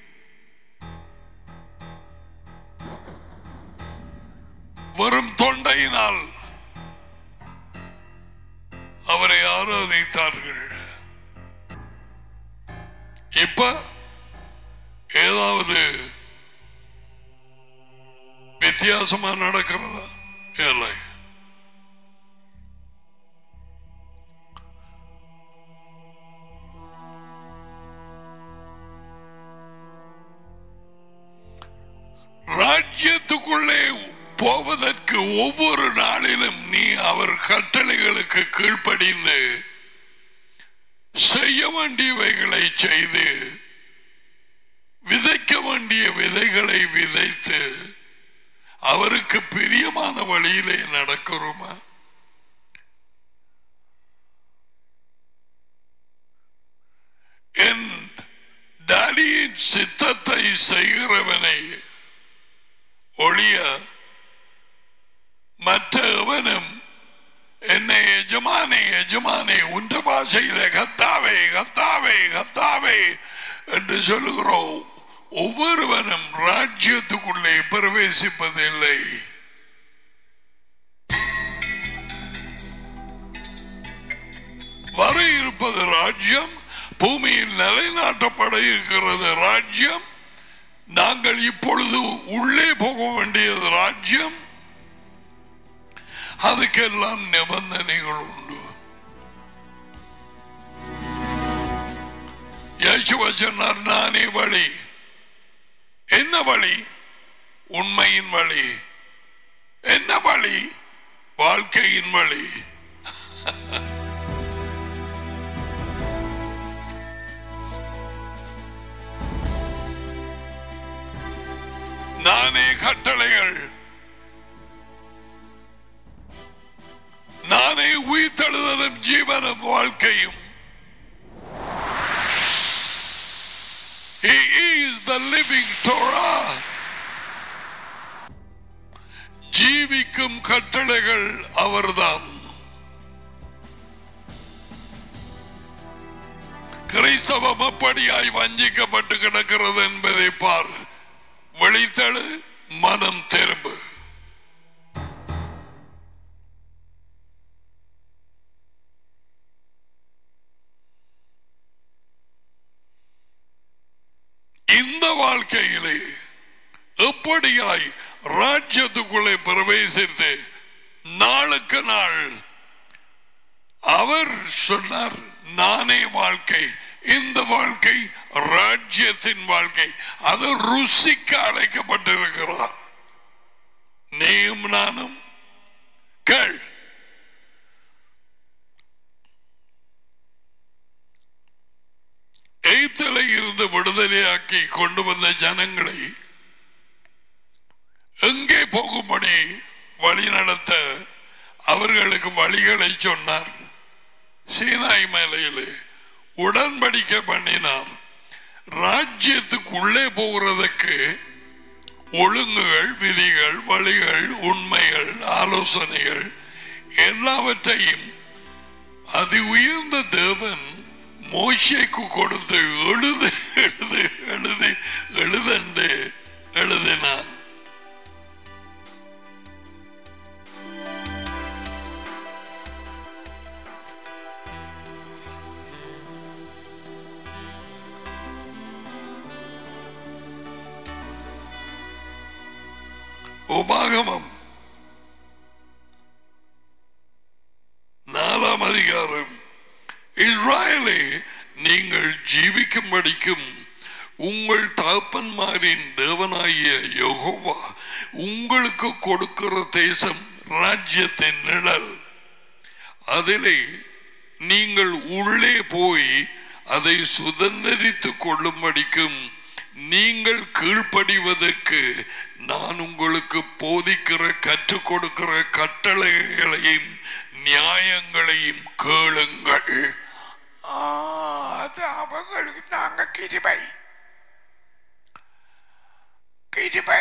வரும் தொண்டையினால் அவரை ஆராதித்தார்கள் இப்ப ஏதாவது வித்தியாசமா நடக்கிறதா இல்லை ராஜ்யத்துக்குள்ளே போவதற்கு ஒவ்வொரு நாளிலும் நீ அவர் கட்டளைகளுக்கு கீழ்ப்படிந்து செய்ய வேண்டியவைகளை செய்து விதைக்க வேண்டிய விதைகளை விதைத்து அவருக்கு பிரியமான வழியிலே நடக்கிறோமா என் டாடியின் சித்தத்தை செய்கிறவனை ஒளிய மற்ற எவனும் என்னை எஜமானே எஜமானே உன்ற பாஷையிலே கத்தாவே கத்தாவே கத்தாவே என்று சொல்லுகிறோம் ஒவ்வொருவனும் ராஜ்யத்துக்குள்ளே பிரவேசிப்பதில்லை வர இருப்பது ராஜ்யம் பூமியில் நிலைநாட்டப்பட இருக்கிறது ராஜ்யம் நாங்கள் இப்பொழுது உள்ளே போக வேண்டியது ராஜ்யம் அதுக்கெல்லாம் நிபந்தனைகள் உண்டு இயேசுவ சொன்னார் நானே வழி என்ன வழி உண்மையின் வழி என்ன வழி வாழ்க்கையின் வழி நானே கட்டளைகள் நானே உயிர்த்தெழுதலும் ஜீவனும் வாழ்க்கையும் He is the living Torah. ஜீவிக்கும் கட்டளைகள் அவர்தான் கிறிஸ்தவம் அப்படியாய் வஞ்சிக்கப்பட்டு கிடக்கிறது என்பதை பார் வெளித்தழு மனம் திரும்பு இந்த வாழ்க்கையிலே எப்படியாய் ராஜ்யத்துக்குள்ளே பிரவேசித்து நாளுக்கு நாள் அவர் சொன்னார் நானே வாழ்க்கை இந்த வாழ்க்கை ராஜ்யத்தின் வாழ்க்கை அது ருசிக்க அழைக்கப்பட்டிருக்கிறார் நீயும் நானும் கேள் எய்த்தலை இருந்து விடுதலையாக்கி கொண்டு வந்த ஜனங்களை எங்கே போகும்படி வழி நடத்த அவர்களுக்கு வழிகளை சொன்னார் சீனாய் மலையிலே உடன்படிக்கை பண்ணினார் ராஜ்யத்துக்குள்ளே போகிறதுக்கு ஒழுங்குகள் விதிகள் வழிகள் உண்மைகள் ஆலோசனைகள் எல்லாவற்றையும் அதி உயர்ந்த தேவன் மோசைக்கு கொடுத்து எழுது எழுது எழுது எழுதண்டு எழுதினான் உபாகமம் நாலாம் அதிகாரம் இஸ்ராயலே நீங்கள் ஜீவிக்கும்படிக்கும் உங்கள் தகப்பன்மாரின் தேவனாகிய யெகோவா உங்களுக்கு கொடுக்கிற தேசம் ராஜ்யத்தின் நிழல் அதிலே நீங்கள் உள்ளே போய் அதை சுதந்திரித்துக் கொள்ளும்படிக்கும் நீங்கள் கீழ்ப்படிவதற்கு நான் உங்களுக்கு போதிக்கிற கற்றுக் கொடுக்கிற கட்டளைகளையும் நியாயங்களையும் கேளுங்கள் ஆ, அது அவங்களுக்கு நாங்க கிருபை கிருபை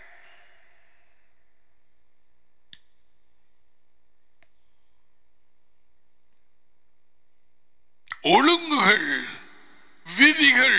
ஒழுங்குகள் விதிகள்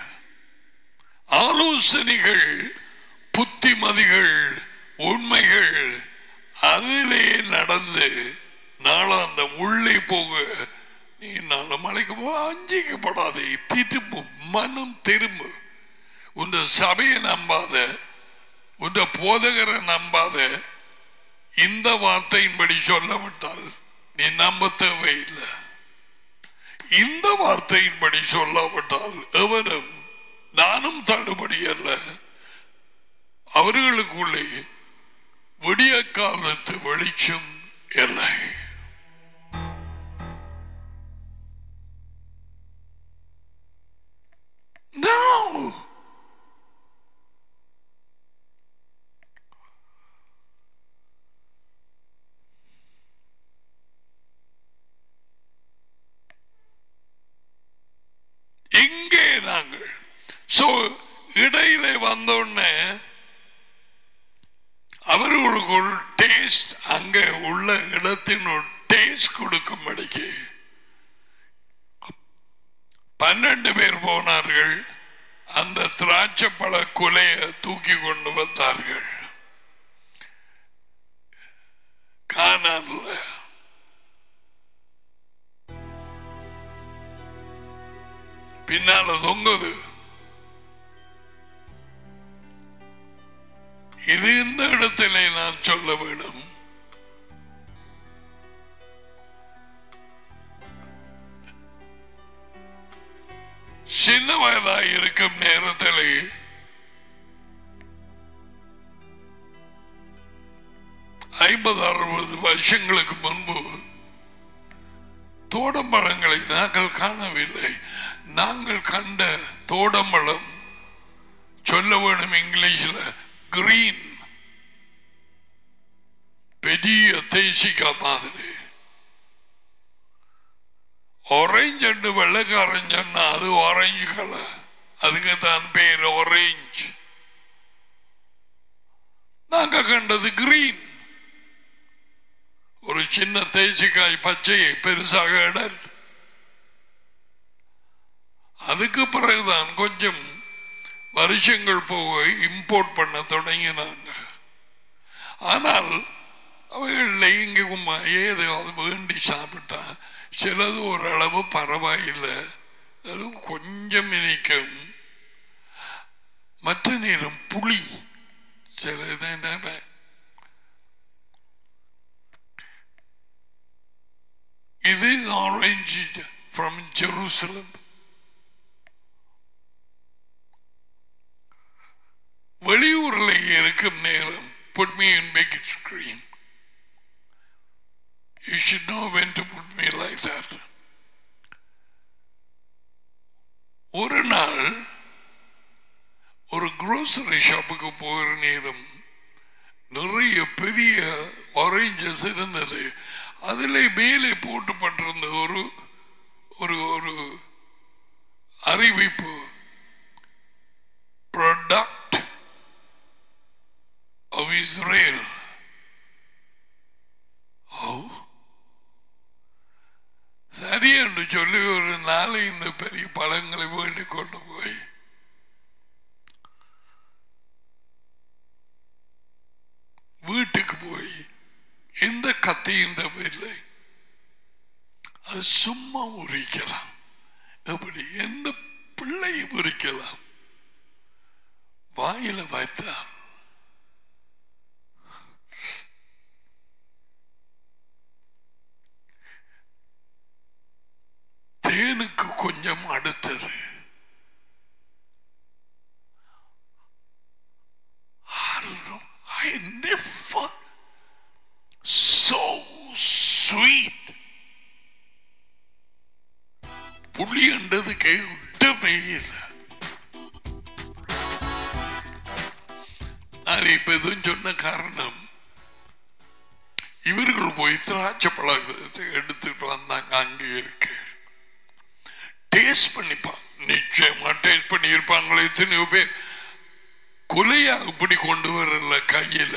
ஆலோசனைகள் புத்திமதிகள் உண்மைகள் அதிலே நடந்து நாளாந்தம் உள்ளே போக நீ நாலு மலைக்கு போ அஞ்சிக்கப்படாதே திரும்பு மனம் திரும்பு உன் சபையை நம்பாத உன் போதகரை நம்பாத இந்த வார்த்தையின்படி சொல்லப்பட்டால் நீ நம்ப தேவையில்லை இந்த வார்த்தையின்படி சொல்லாவிட்டால் எவனும் நானும் தள்ளுபடி அல்ல அவர்களுக்குள்ளே விடிய காலத்து வெளிச்சம் இல்லை No. இங்கே நாங்கள் சோ இடையில வந்தோடனே அவர்களுக்கு ஒரு டேஸ்ட் அங்க உள்ள இடத்தின் ஒரு டேஸ்ட் கொடுக்கும்படிக்கு பன்னெண்டு பேர் போனார்கள் அந்த திராட்சை பழ குலைய தூக்கி கொண்டு வந்தார்கள் காணான்ல பின்னால தொங்குது இது இந்த இடத்திலே நான் சொல்ல வேண்டும் சின்ன வயதாய் இருக்கும் நேரத்திலே ஐம்பது அறுபது வருஷங்களுக்கு முன்பு தோடம்பழங்களை நாங்கள் காணவில்லை நாங்கள் கண்ட தோடம்பழம் சொல்ல வேணும் இங்கிலீஷ்ல கிரீன் பெரிய தேசிக்கா மாதிரி ஆரஞ்சு அண்டு வெள்ளைக்காரன் சொன்னா அது ஆரஞ்சு கலர் அதுக்கு தான் பேர் ஆரஞ்சு நாங்க கண்டது கிரீன் ஒரு சின்ன தேசிக்காய் பச்சையை பெருசாக இடல் அதுக்கு பிறகுதான் கொஞ்சம் வருஷங்கள் போக இம்போர்ட் பண்ண தொடங்கினாங்க ஆனால் அவைகளில் இங்கே ஏதோ அது வேண்டி சாப்பிட்டா சிலது ஓரளவு பரவாயில்லை அதுவும் கொஞ்சம் இனிக்கும் மற்ற நேரம் புளி சில இது என்ன இது ஆரஞ்சு ஃப்ரம் ஜெருசலம் வெளியூர்ல இருக்கும் நேரம் put me in big screen you should know when to put me like that ஒரு நாள் ஒரு grocery ஷாப்புக்கு போகிற நேரம் நிறைய பெரிய ஆரஞ்சஸ் இருந்தது அதில் மேலே போட்டுப்பட்டிருந்த ஒரு ஒரு ஒரு அறிவிப்பு ப்ரொடக்ட் of Israel. Oh. சரி என்று சொல்லி ஒரு நாளை இந்த பெரிய பழங்களை வேண்டிக் கொண்டு போய் வீட்டுக்கு போய் எந்த கத்தியும் தவில்லை அது சும்மா உரிக்கலாம் எப்படி எந்த பிள்ளையும் உரிக்கலாம் வாயில வைத்தார் தேனுக்கு கொஞ்சம் அடுத்தது I never so sweet. புளி என்றதுக்கு விட்டமே இல்லை நான் இப்ப எதுவும் சொன்ன காரணம் இவர்கள் போய் திராட்சை பழத்தை எடுத்துட்டு வந்தாங்க அங்கே இருக்கு டேஸ்ட் பண்ணிப்பான் நிச்சயமா டேஸ்ட் பண்ணி இருப்பாங்களே எத்தனையோ பேர் கொலையா இப்படி கொண்டு வரல கையில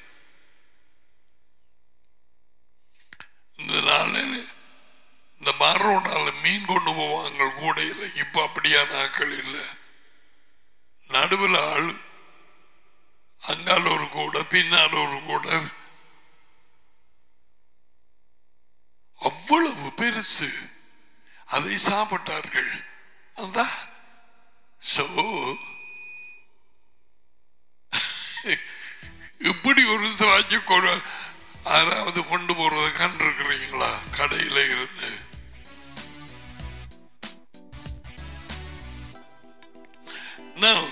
இந்த நாளில் இந்த மரோடால மீன் கொண்டு போவாங்க கூடையில் இப்ப அப்படியான ஆக்கள் இல்லை நடுவில் ஆள் அங்கால ஒரு கூட பின்னால் ஒரு கூட அவ்வளவு பெருசு அதை சாப்பிட்டார்கள் அந்த சோ இப்படி ஒரு திராட்சை கொடு யாராவது கொண்டு போறத கண்டிருக்கிறீங்களா கடையில இருந்து Now,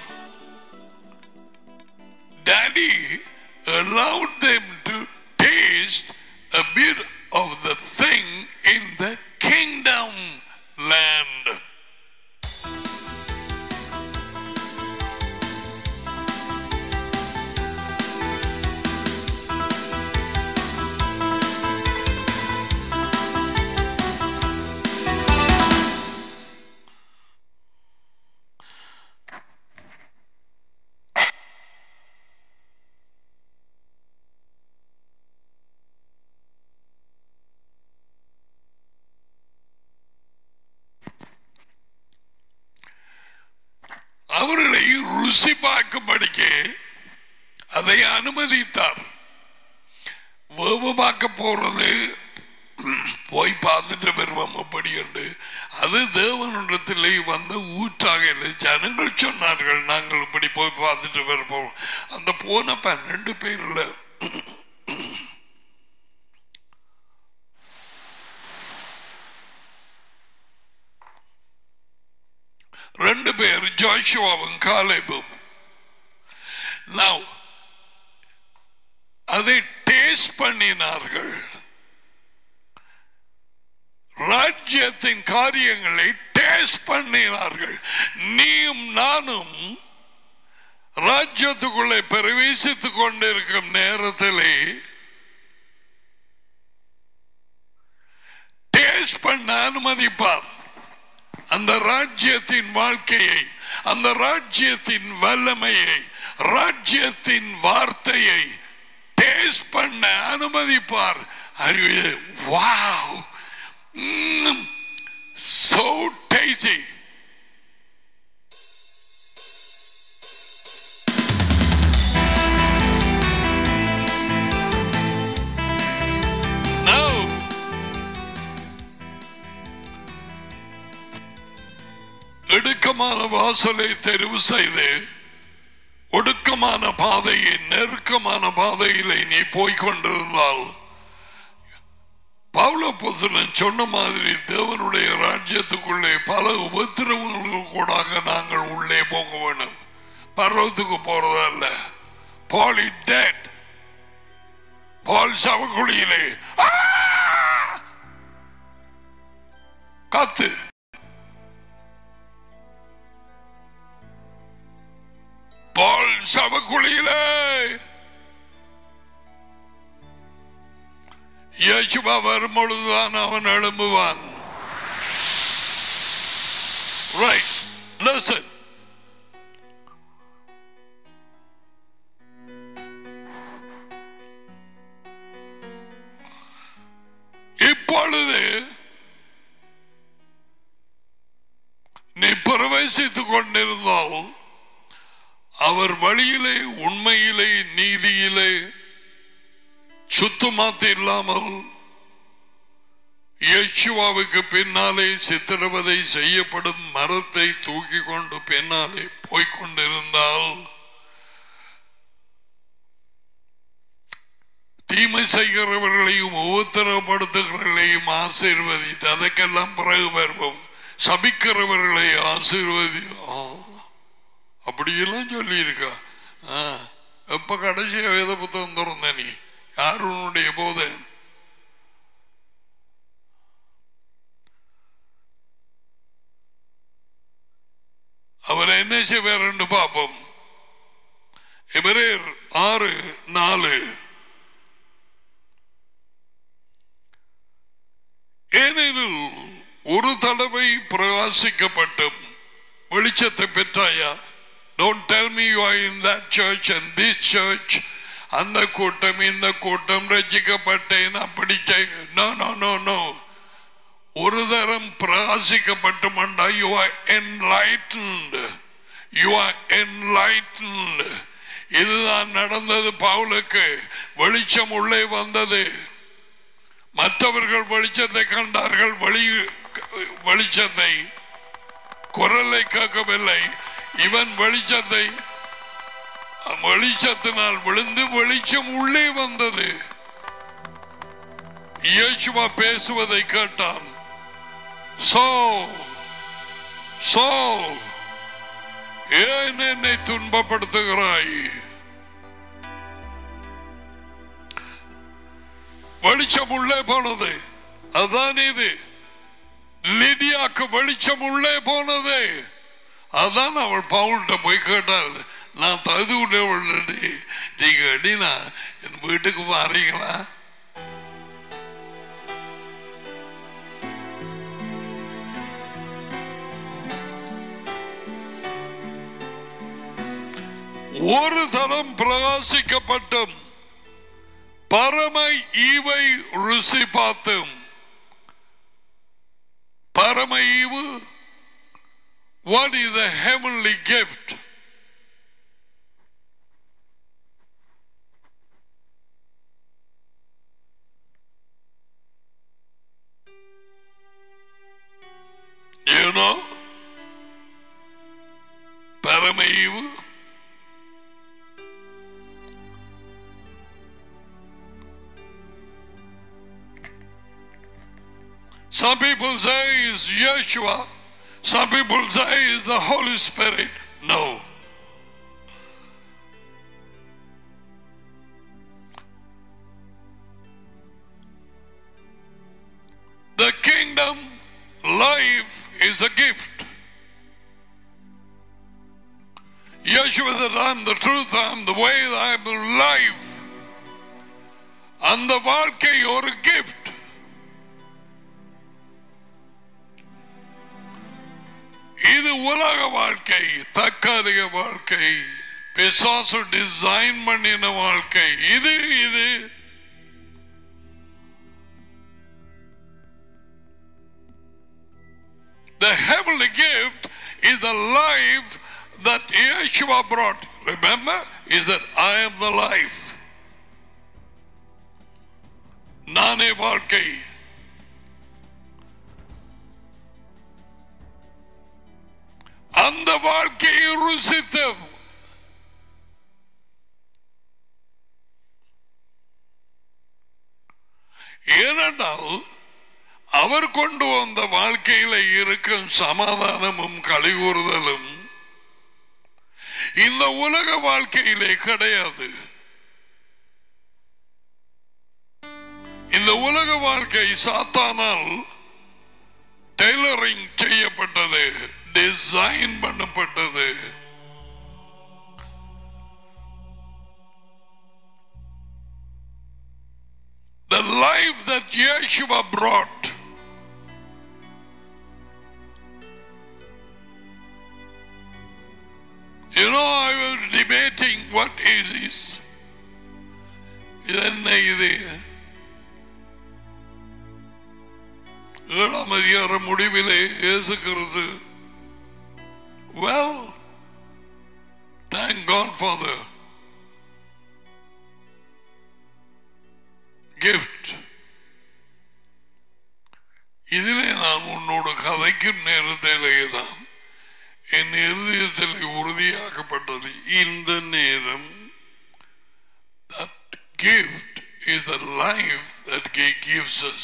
Daddy allowed them to taste a bit of the thing in the kingdom land. அவர்களை ருசி பார்க்கும்படிக்கு அதை அனுமதித்தார் வேவு பார்க்க போறது போய் பார்த்துட்டு வருவோம் அப்படி என்று அது தேவனிடத்திலே வந்த ஊற்றாக இல்லை ஜனங்கள் சொன்னார்கள் நாங்கள் இப்படி போய் பார்த்துட்டு வருவோம் அந்த போன பன்னெண்டு பேர்ல ரெண்டு பேர் ஜோஷுவாவும் காலேபும் Now, அதை டேஸ்ட் பண்ணினார்கள் ராஜ்யத்தின் காரியங்களை டேஸ்ட் பண்ணினார்கள் நீயும் நானும் ராஜ்யத்துக்குள்ளே பிரவேசித்துக் கொண்டிருக்கும் நேரத்திலே டேஸ்ட் பண்ண அனுமதிப்பார் அந்த ராஜ்யத்தின் வாழ்க்கையை அந்த ராஜ்யத்தின் வல்லமையை ராஜ்யத்தின் வார்த்தையை டேஸ்ட் பண்ண அனுமதிப்பார் அறிவு வாவ் so tasty இடுக்கமான வாசலை தெரிவு செய்து ஒடுக்கமான பாதையை நெருக்கமான பாதையிலே நீ போய்க் கொண்டிருந்தால் பவுல புத்தலன் சொன்ன மாதிரி தேவனுடைய ராஜ்யத்துக்குள்ளே பல உபத்திரவங்கள் கூடாக நாங்கள் உள்ளே போக வேண்டும் பர்வத்துக்கு போறதல்ல பால் இட் டெட் பால் சவக்குழியிலே ஆ! கத்து பால் சவக்குழியிலே இயேசுவா வரும் பொழுதுதான் அவன் எழும்புவான் ரைட் listen இப்பொழுது நீ பிரவேசித்துக் கொண்டிருந்தால் அவர் வழியிலே உண்மையிலே நீதியிலே சுத்தமாத்து இல்லாமல் இயேசுவாவுக்கு பின்னாலே சித்திரவதை செய்யப்படும் மரத்தை தூக்கி கொண்டு பின்னாலே போய்கொண்டிருந்தால் தீமை செய்கிறவர்களையும் உபத்திரப்படுத்துகிறவர்களையும் ஆசீர்வதித்து அதற்கெல்லாம் பிறகு வருவோம் சபிக்கிறவர்களை ஆசீர்வதி ஆ, அப்படியெல்லாம் சொல்லியிருக்கா ஆ, எப்ப கடைசியா வேத புத்தகம் திறந்த நீ யார் உன்னுடைய போதை அவர் என்ன செய்வார் என்று பார்ப்போம் எபிரேர் ஆறு நாலு ஏனெனில் ஒரு தடவை பிரகாசிக்கப்பட்டும் வெளிச்சத்தை பெற்றாயா don't tell me you are in that church and this church அந்த கூட்டம் இந்த கூட்டம் ரசிக்கப்பட்டேன் அப்படி நோ நோ நோ நோ ஒரு தரம் பிரகாசிக்கப்பட்டுமண்டா you are enlightened you are enlightened இதுதான் நடந்தது பவுலுக்கு வெளிச்சம் உள்ளே வந்தது மற்றவர்கள் வெளிச்சத்தை கண்டார்கள் வெளி வெளிச்சத்தை குரலை கேட்கவில்லை இவன் வெளிச்சத்தை வெளிச்சத்தினால் விழுந்து வெளிச்சம் உள்ளே வந்தது இயேசுவா பேசுவதை கேட்டான் சோ சோ ஏன் என்னை துன்பப்படுத்துகிறாய் வெளிச்சம் உள்ளே போனது அதான் இது லிடியாக்கு வெளிச்சம் உள்ளே போனது அதான் அவள் பவுல்கிட்ட போய் கேட்டாள் நான் தகுதி உள்ள நீங்க அடினா என் வீட்டுக்கு மாறீங்களா ஒரு தரம் பிரகாசிக்கப்பட்டும் பரம ஈவை ருசி பார்த்தும் பரம ஈவு What is a heavenly gift? You know? பரம ஈவு Some people say it's Yeshua. Some people say it's the Holy Spirit. No. The kingdom life is a gift. Yeshua that I'm the truth, I'm the way, I'm the life. அந்த வாழ்க்கை ஒரு gift. இது உலக வாழ்க்கை தற்காலிக வாழ்க்கை பிசாசு டிசைன் பண்ணின வாழ்க்கை இது இது The heavenly gift is the life that Yeshua brought. Remember, is that I am the life. நானே வாழ்க்கை அந்த வாழ்க்கையை ருசித்த ஏனென்றால் அவர் கொண்டு வந்த வாழ்க்கையில இருக்கும் சமாதானமும் கலிகூறுதலும் இந்த உலக வாழ்க்கையிலே கிடையாது இந்த உலக வாழ்க்கை சாத்தானால் டெய்லரிங் செய்யப்பட்டது டிசைன் பண்ணப்பட்டது The life that Yeshua brought You know, I was debating what is this? இது என்ன இது ஏழாம் அதிகார முடிவிலே இயேசு கிறிஸ்து well thank God for the gift இதிலே நான் உன்னோடு கதைக்கும் நேரத்திலேயே தான் என் இருதயத்தில் உறுதியாக்கப்பட்டது இந்த நேரம் that gift is the life that he gives us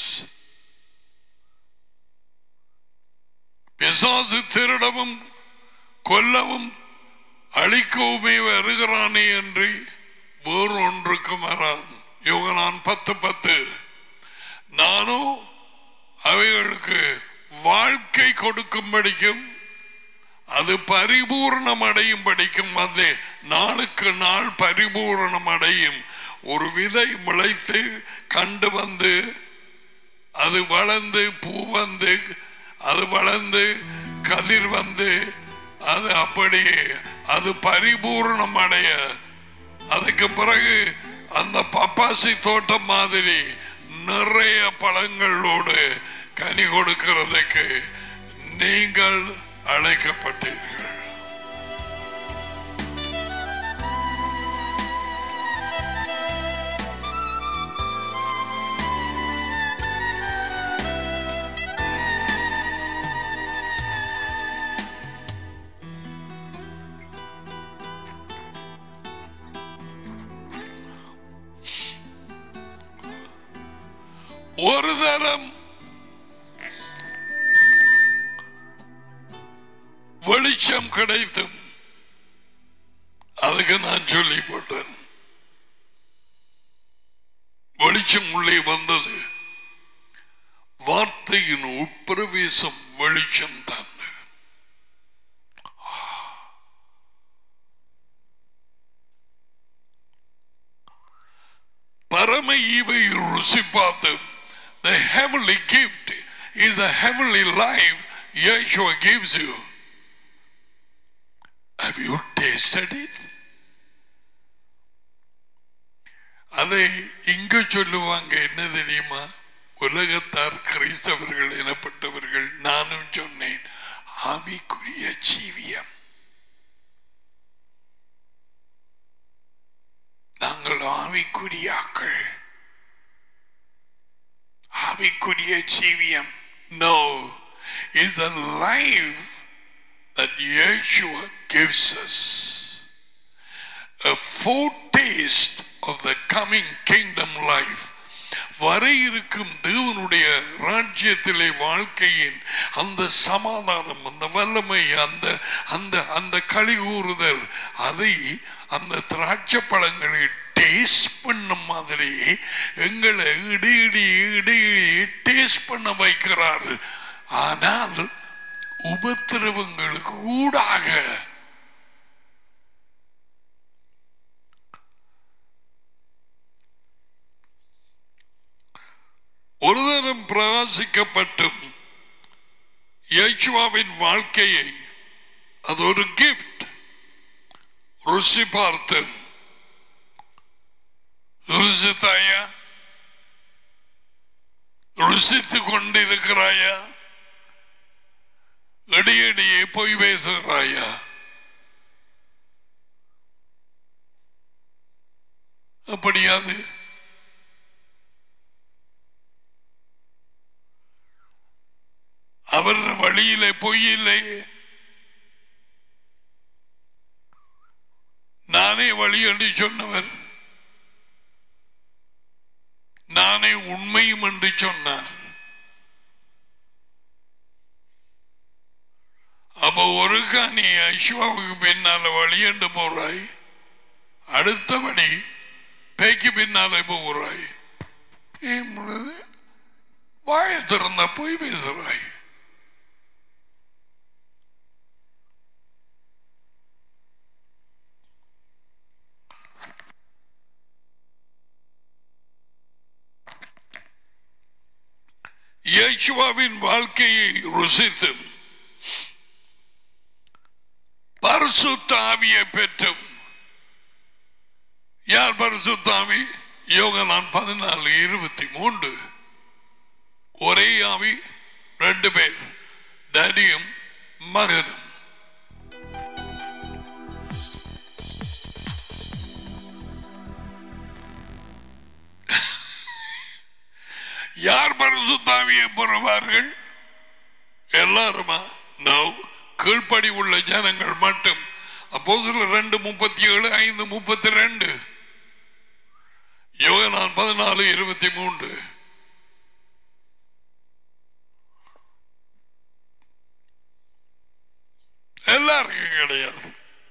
பிசாசு திருடவும் கொல்லவும் அழிக்கவுமே வருகிறானே என்று வேறு ஒன்றுக்கும் வரான் யோகனான் பத்து பத்து நானும் அவைகளுக்கு வாழ்க்கை கொடுக்கும்படிக்கும் அது பரிபூர்ணம் அடையும் படிக்கும் அது நாளுக்கு நாள் பரிபூர்ணம் அடையும் ஒரு விதை முளைத்து கண்டு வந்து அது வளர்ந்து பூ வந்து அது வளர்ந்து கதிர் வந்து அது அப்படியே அது பரிபூர்ணம் அடைய அதுக்கு பிறகு அந்த பப்பாசி தோட்டம் மாதிரி நிறைய பழங்களோடு கனி கொடுக்கிறதுக்கு நீங்கள் அழைக்கப்பட்டீர்கள் ஒரு தரம் வெளிச்சம் கிடைத்தும் அதுக்கு நான் சொல்லி போட்டேன் வெளிச்சம் உள்ளே வந்தது வார்த்தையின் உட்பிரவேசம் வெளிச்சம் தான் பரம ஈவை ருசி பார்த்து the heavenly gift is the heavenly life Yeshua gives you. Have you tasted it? அதை இங்க சொல்லுவாங்க என்ன தெரியுமா உலகத்தார் கிறிஸ்தவர்கள் எனப்பட்டவர்கள் நானும் சொன்னேன் ஆவிக்குரிய ஜீவியம் நாங்கள் ஆவிக்குரியாக்கள் ஆவிக்குரிய ஜீவியம் No, is a life that Yeshua gives us. A foretaste of the coming kingdom life. வர இருக்கும் தேவனுடைய ராஜ்யத்திலே வாழ்க்கையின் அந்த சமாதானம் அந்த வல்லமை அந்த அந்த அந்த கழிகூறுதல் அதை அந்த திராட்சை பழங்களை டேஸ்ட் பண்ண மாதிரி எங்களை இடி இடி இடி டேஸ்ட் பண்ண வைக்கிறார் ஆனால் உபத்திரவங்களுக்கு ஊடாக ஒரு தரம் பிரகாசிக்கப்பட்டும் யேசுவாவின் வாழ்க்கையை அது ஒரு கிஃப்ட் ருசி பார்த்து ருசித்தாயா ருசித்துக் கொண்டிருக்கிறாயா இடையிடையே பொய் பேசுகிறாயா அப்படியாது அவர் வழியிலே பொய் இல்லை நானே வழி என்று சொன்னவர் நானே உண்மையும் என்று சொன்னார் அப்ப ஒருக்கா நீ ஐஸ்வாவுக்கு பின்னால வழி என்று போறாய் அடுத்தபடி பேய்க்கு பின்னாலே போகிறாய் ஏன் பொழுது வாயை திறந்த போய் பேசுறாய் இயேசுவாவின் வாழ்க்கையை ருசித்தும் பரிசுத்த ஆவியை பெற்றும் யார் பரிசுத்தாவி யோகனான் பதினாலு இருபத்தி மூன்று ஒரே ஆவி ரெண்டு பேர் டேடியும் மகனும் யார் பரிசுத்தாவியை பெறுவார்கள் எல்லாருமா நோ கீழ்ப்படி உள்ள ஜனங்கள் மட்டும் அப்போ ரெண்டு முப்பத்தி ஏழு ஐந்து முப்பத்தி ரெண்டு யோகனான் பதினாலு இருபத்தி மூன்று எல்லாருக்கும் கிடையாது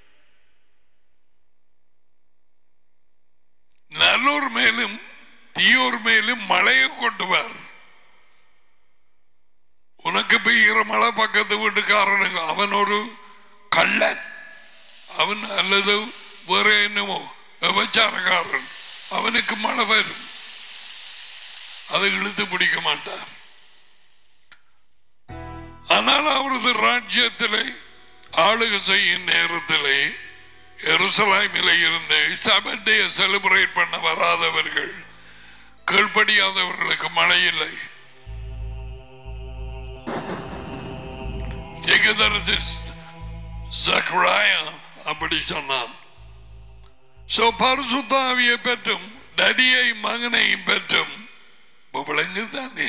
நல்லோர் மேலும் தீயோர் மேலும் மழையை கொண்டுவார் உனக்கு பெய்கிற மழை பக்கத்து வீட்டுக்காரனுக்கு அவன் ஒரு கள்ளன் அவன் அல்லது வேற என்னமோ விபச்சாரக்காரன் அவனுக்கு மழை வரும் அதை இழுத்து பிடிக்க மாட்டார் ஆனால் அவரது ராஜ்யத்திலே ஆளுகை செய்யும் நேரத்திலே எருசலாமிலே இருந்து சபண்டே செலிப்ரேட் பண்ண வராதவர்கள் கீழ்படியாதவர்களுக்கு மழை இல்லை திகதரசி சக்ராயா அப்படி சொன்னான் சோ பரிசுத்தாவியை பெற்றும் டடியை மகனையும் பெற்றும் விளங்கு தானே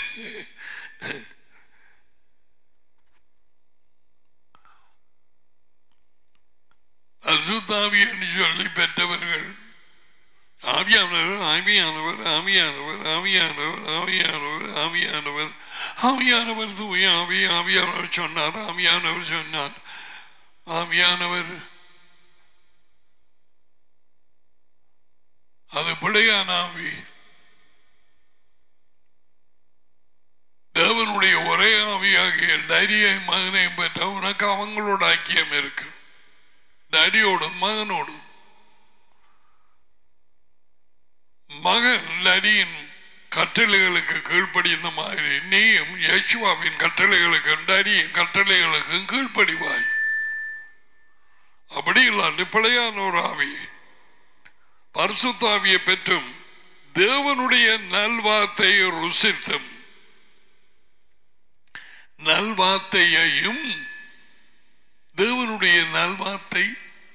அசுத்தாவி என்று சொல்லி பெற்றவர்கள் ஆவியானவர் ஆவியானவர் ஆவியானவர் ஆவியானவர் ஆவியானவர் ஆவியானவர் ஆவியானவர் தூய ஆவி ஆவியானவர் சொன்னார் ஆவியானவர் சொன்னார் ஆவியானவர் அது பிழையான ஆவி தேவனுடைய ஒரே ஆவியாகிய தைரிய மகனையும் பெற்ற உனக்கு அவங்களோட ஐக்கியம் இருக்கு டடியோடும் மகனோடும் மகன் லரியின் கட்டளைகளுக்கு கீழ்ப்படிந்த மாதிரி நீயும் யேசுவாவின் கட்டளைகளுக்கும் டரியின் கட்டளைகளுக்கும் கீழ்ப்படிவாய் அப்படி இல்லாண்டு பிழையான ஒரு ஆவி பரிசுத்தாவியை பெற்றும் தேவனுடைய நல்வார்த்தையை ருசித்தும் நல்வார்த்தையையும் தேவனுடைய நல்வார்த்தை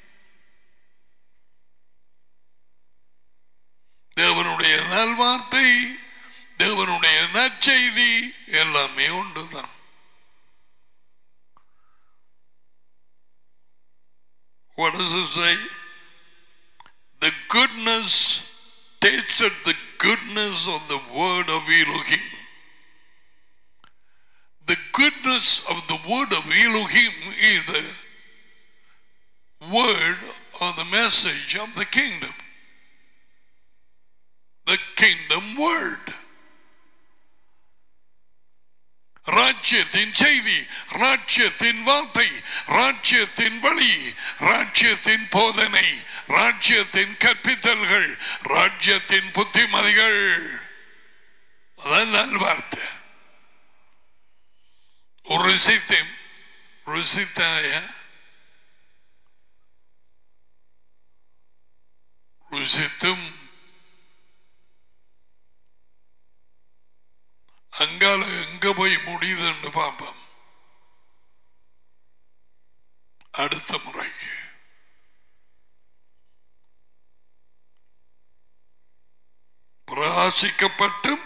தேவனுடைய நல்வார்த்தை தேவனுடைய நற்செய்தி எல்லாமே உண்டுதான் What does it say? The goodness, tasted the goodness of the word of Elohim. The goodness of the word of Elohim is the word or the message of the kingdom. The kingdom word. ராஜ்யத்தின் செய்தி ராஜ்யத்தின் வார்த்தை ராஜ்யத்தின் வழி ராஜ்யத்தின் போதனை ராஜ்யத்தின் கற்பித்தல்கள் ராஜ்யத்தின் புத்திமதிகள் அதான் நல்வார்த்தை ருசித்தும் ருசித்தாய ருசித்தும் அங்கால எங்க போய் முடியுதுன்னு பார்ப்போம் அடுத்த முறைக்கு பிரகாசிக்கப்பட்டும்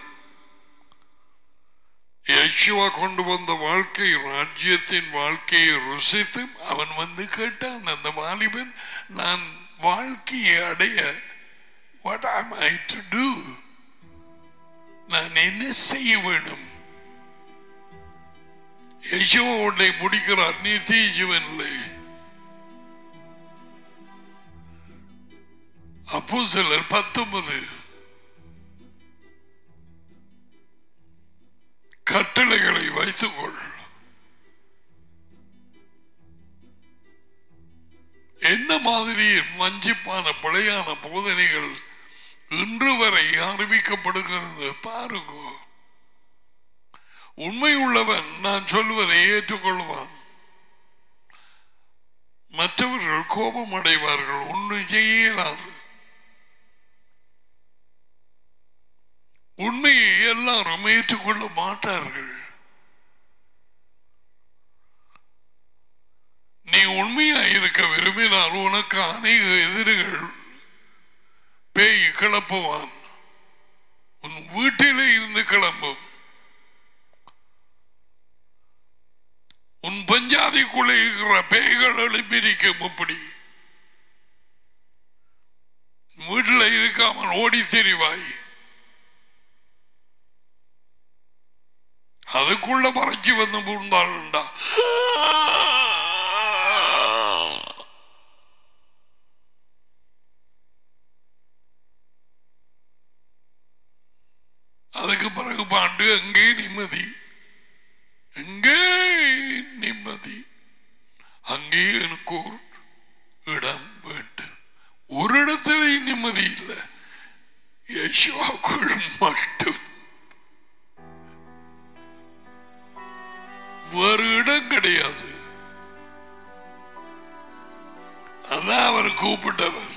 யேசுவா கொண்டு வந்த வாழ்க்கை ராஜ்யத்தின் வாழ்க்கையை ருசித்தும் அவன் வந்து கேட்டான் அந்த வாலிபன் நான் வாழ்க்கையை அடைய what am I to do நான் என்ன செய்ய வேணும் யசோவா உன்னை முடிக்கிறார் நீ தீஜுவனில்லை அப்போ சிலர் பத்தொன்பது கட்டளைகளை வைத்துக்கொள் என்ன மாதிரி வஞ்சிப்பான பிழையான போதனைகள் இன்று வரை அறிவிக்கப்படுகிறது பாருங்க உண்மை உள்ளவன் நான் சொல்வதை ஏற்றுக்கொள்வான் மற்றவர்கள் கோபம் அடைவார்கள் ஒன்றும் செய்ய இயலாது உண்மையை எல்லாரும் ஏற்றுக்கொள்ள மாட்டார்கள் நீ உண்மையா இருக்க விரும்பினால் உனக்கு அநேக எதிரிகள் பேய் கிளப்புவான் உன் வீட்டிலே இருந்து கிளம்பும் உன் பஞ்சாதிக்குள்ளே இருக்கிற பேய்கள் எழுப்பிரிக்கும் அப்படி வீட்டில் இருக்காமல் ஓடி தெரிவாய் அதுக்குள்ள மறைச்சு வந்து பூந்தாள்டா அதுக்கு பிறகு பாண்டு அங்கே நிம்மதி எங்கே நிம்மதி அங்கே எனக்கு ஒரு இடம் வேண்டும் ஒரு இடத்திலையும் நிம்மதி இல்லை யசோக்குள் மட்டும் வேறு இடம் கிடையாது அதான் அவர் கூப்பிட்டவர்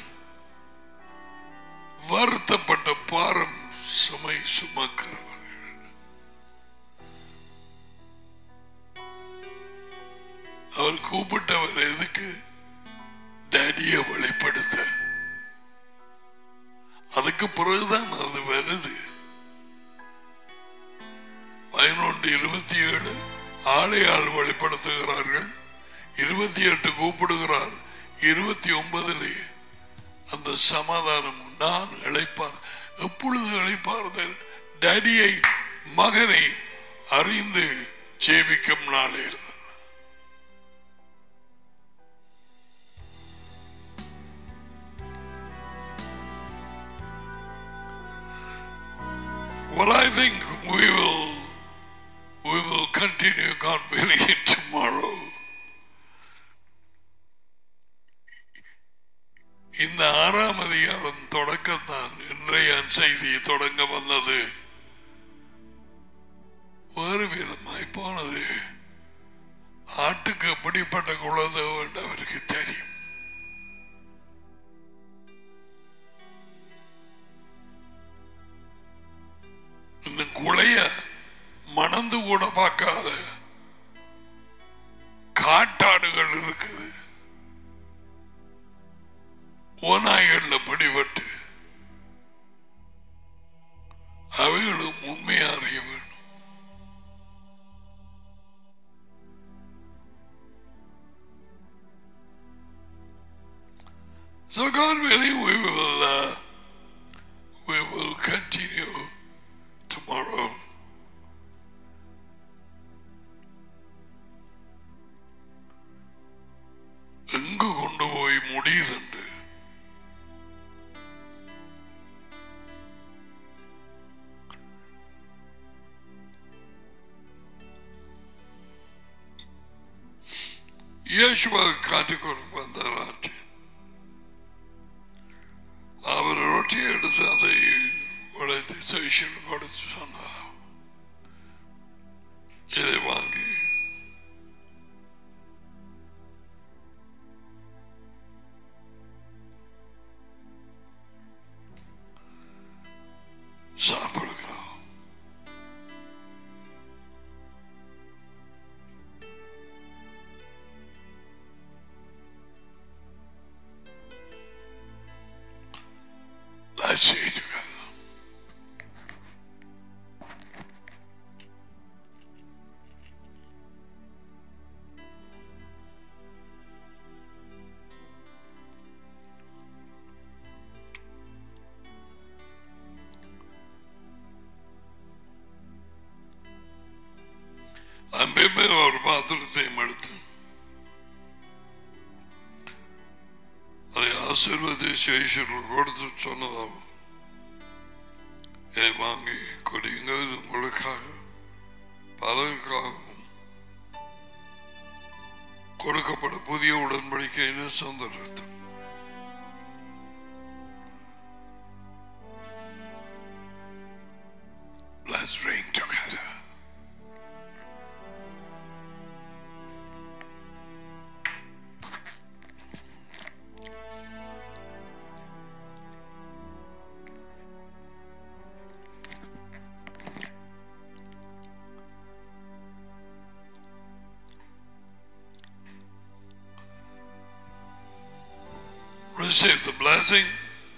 வருத்தப்பட்ட பாரம் சுமை சுமக்கிறவர்கள் அவர் கூப்பிட்டவர் எதுக்கு டேடிய வெளிப்படுத்த அதுக்கு பிறகுதான் அது வருது பதினொன்று இருபத்தி ஏழு ஆளையால் வெளிப்படுத்துகிறார்கள் இருபத்தி எட்டு கூப்பிடுகிறார் இருபத்தி ஒன்பதிலே அந்த சமாதானம் நான் இழைப்பார் எப்பொழுது இழைப்பார்கள் டேடியை மகனை அறிந்து ஜெபிக்கும் நாளில் Well, I think we will we will continue, God willing, tomorrow. இந்த ஆறாம் அதிகாரம் தொடக்கம் தான் இன்றைய செய்தி தொடங்க வந்தது வேறு விதமாய் போனது ஆட்டுக்கு எப்படிப்பட்ட குலதோ என்று அவருக்கு தெரியும் இந்த குலைய மணந்து கூட பார்க்காத காட்டாடுகள் இருக்குது ஓநாய்கள்ல பிடிபட்டு அவைகளும் உண்மையா அறிய வேண்டும் So God willing, we will uh, we will continue tomorrow. எங்கு கொண்டு போய் முடியுதுண்டு இயேசுவா காட்டிக்கொண்டு வந்தாராச்சு அவர் ரொட்டி எடுத்து அதை உடைத்து சைஷன் கொடுத்து சொன்னார் இதை வாங்கி சாப்பிடுகிறோம் Let's see together. அன்பே ஒரு பாத்திரத்தையும் எடுத்து அதை ஆசீர்வதி சேஷர்கள் கொடுத்து சொன்னதாகும் இதை வாங்கி கொடியுங்கள் இது உங்களுக்காக பலருக்காகவும் கொடுக்கப்பட புதிய உடன்படிக்கையின் சந்தர்ப்பத்தில் Let's drink together. Receive the blessing.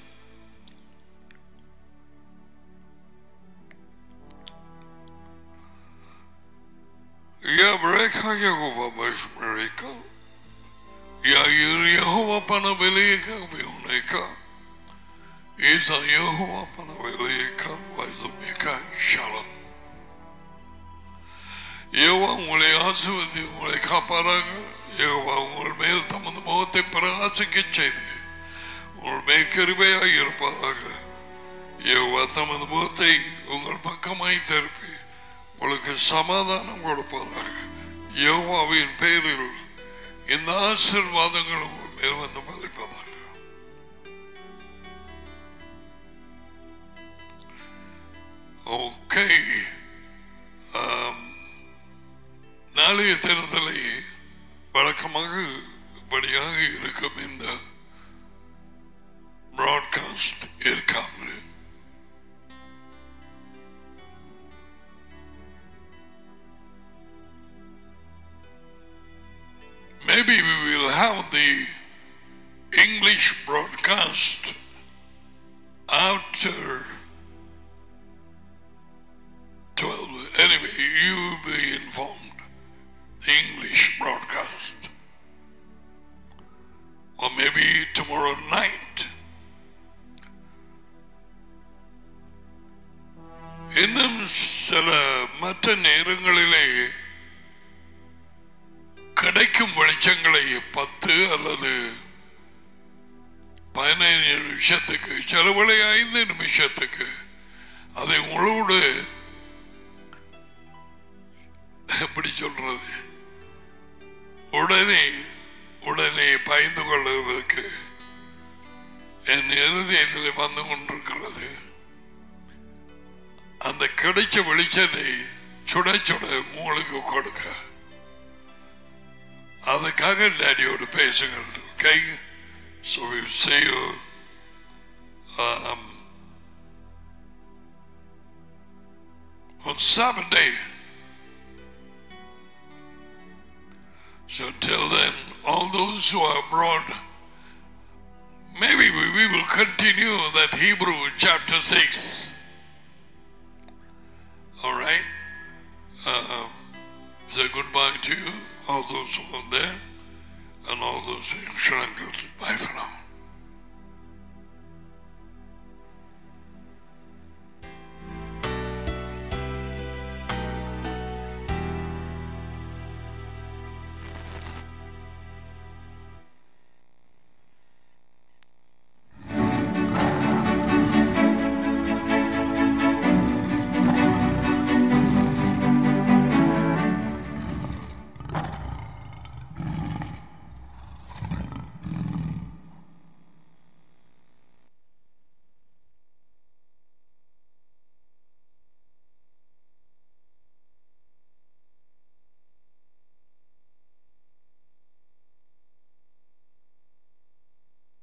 Я брека Його Башмарика. Я Його Пана Велика Вилника. И за Його Пана Велика Вайзумика Шалом. யோவா உங்களை ஆசிர்வதி உங்களை காப்பாராக யோவா உங்கள் மேல் தமது முகத்தை பிரகாசிக்க செய்து உங்கள் மேல் கருமையாக இருப்பாராக யோவா தமது முகத்தை உங்கள் பக்கமாய் திருப்பி உங்களுக்கு சமாதானம் கொடுப்பாராக யோவாவின் பெயரில் இந்த ஆசிர்வாதங்கள் உங்கள் மேல் வந்து மதிப்பதாக ஓகே நாளைய தேர்தலை வழக்கமாக இப்படியாக இருக்கும் இந்த பிராட்காஸ்ட் இருக்காமல் Maybe we will have the English broadcast after 12. Anyway, you will be informed. The English broadcast. Or maybe tomorrow night. இன்னும் சில மற்ற நேரங்களிலே கிடைக்கும் வெளிச்சங்களை பத்து அல்லது பதினைந்து நிமிஷத்துக்கு செலவழி ஐந்து நிமிஷத்துக்கு அதை உங்களோடு எப்படி சொல்றது உடனே உடனே பயந்து கொள்வதற்கு என் இறுதியில் வந்து கொண்டிருக்கிறது அந்த கிடைச்ச வெளிச்சத்தை சுட சுட உங்களுக்கு கொடுக்க அதுக்காக டேடியோடு பேசுங்கள் okay so we see you um, on Saturday. So until then, all those who are abroad, maybe we, we will continue that Hebrew chapter 6. All right? Um, say goodbye to you, all those who are there, and all those in Sri Lanka. Bye for now.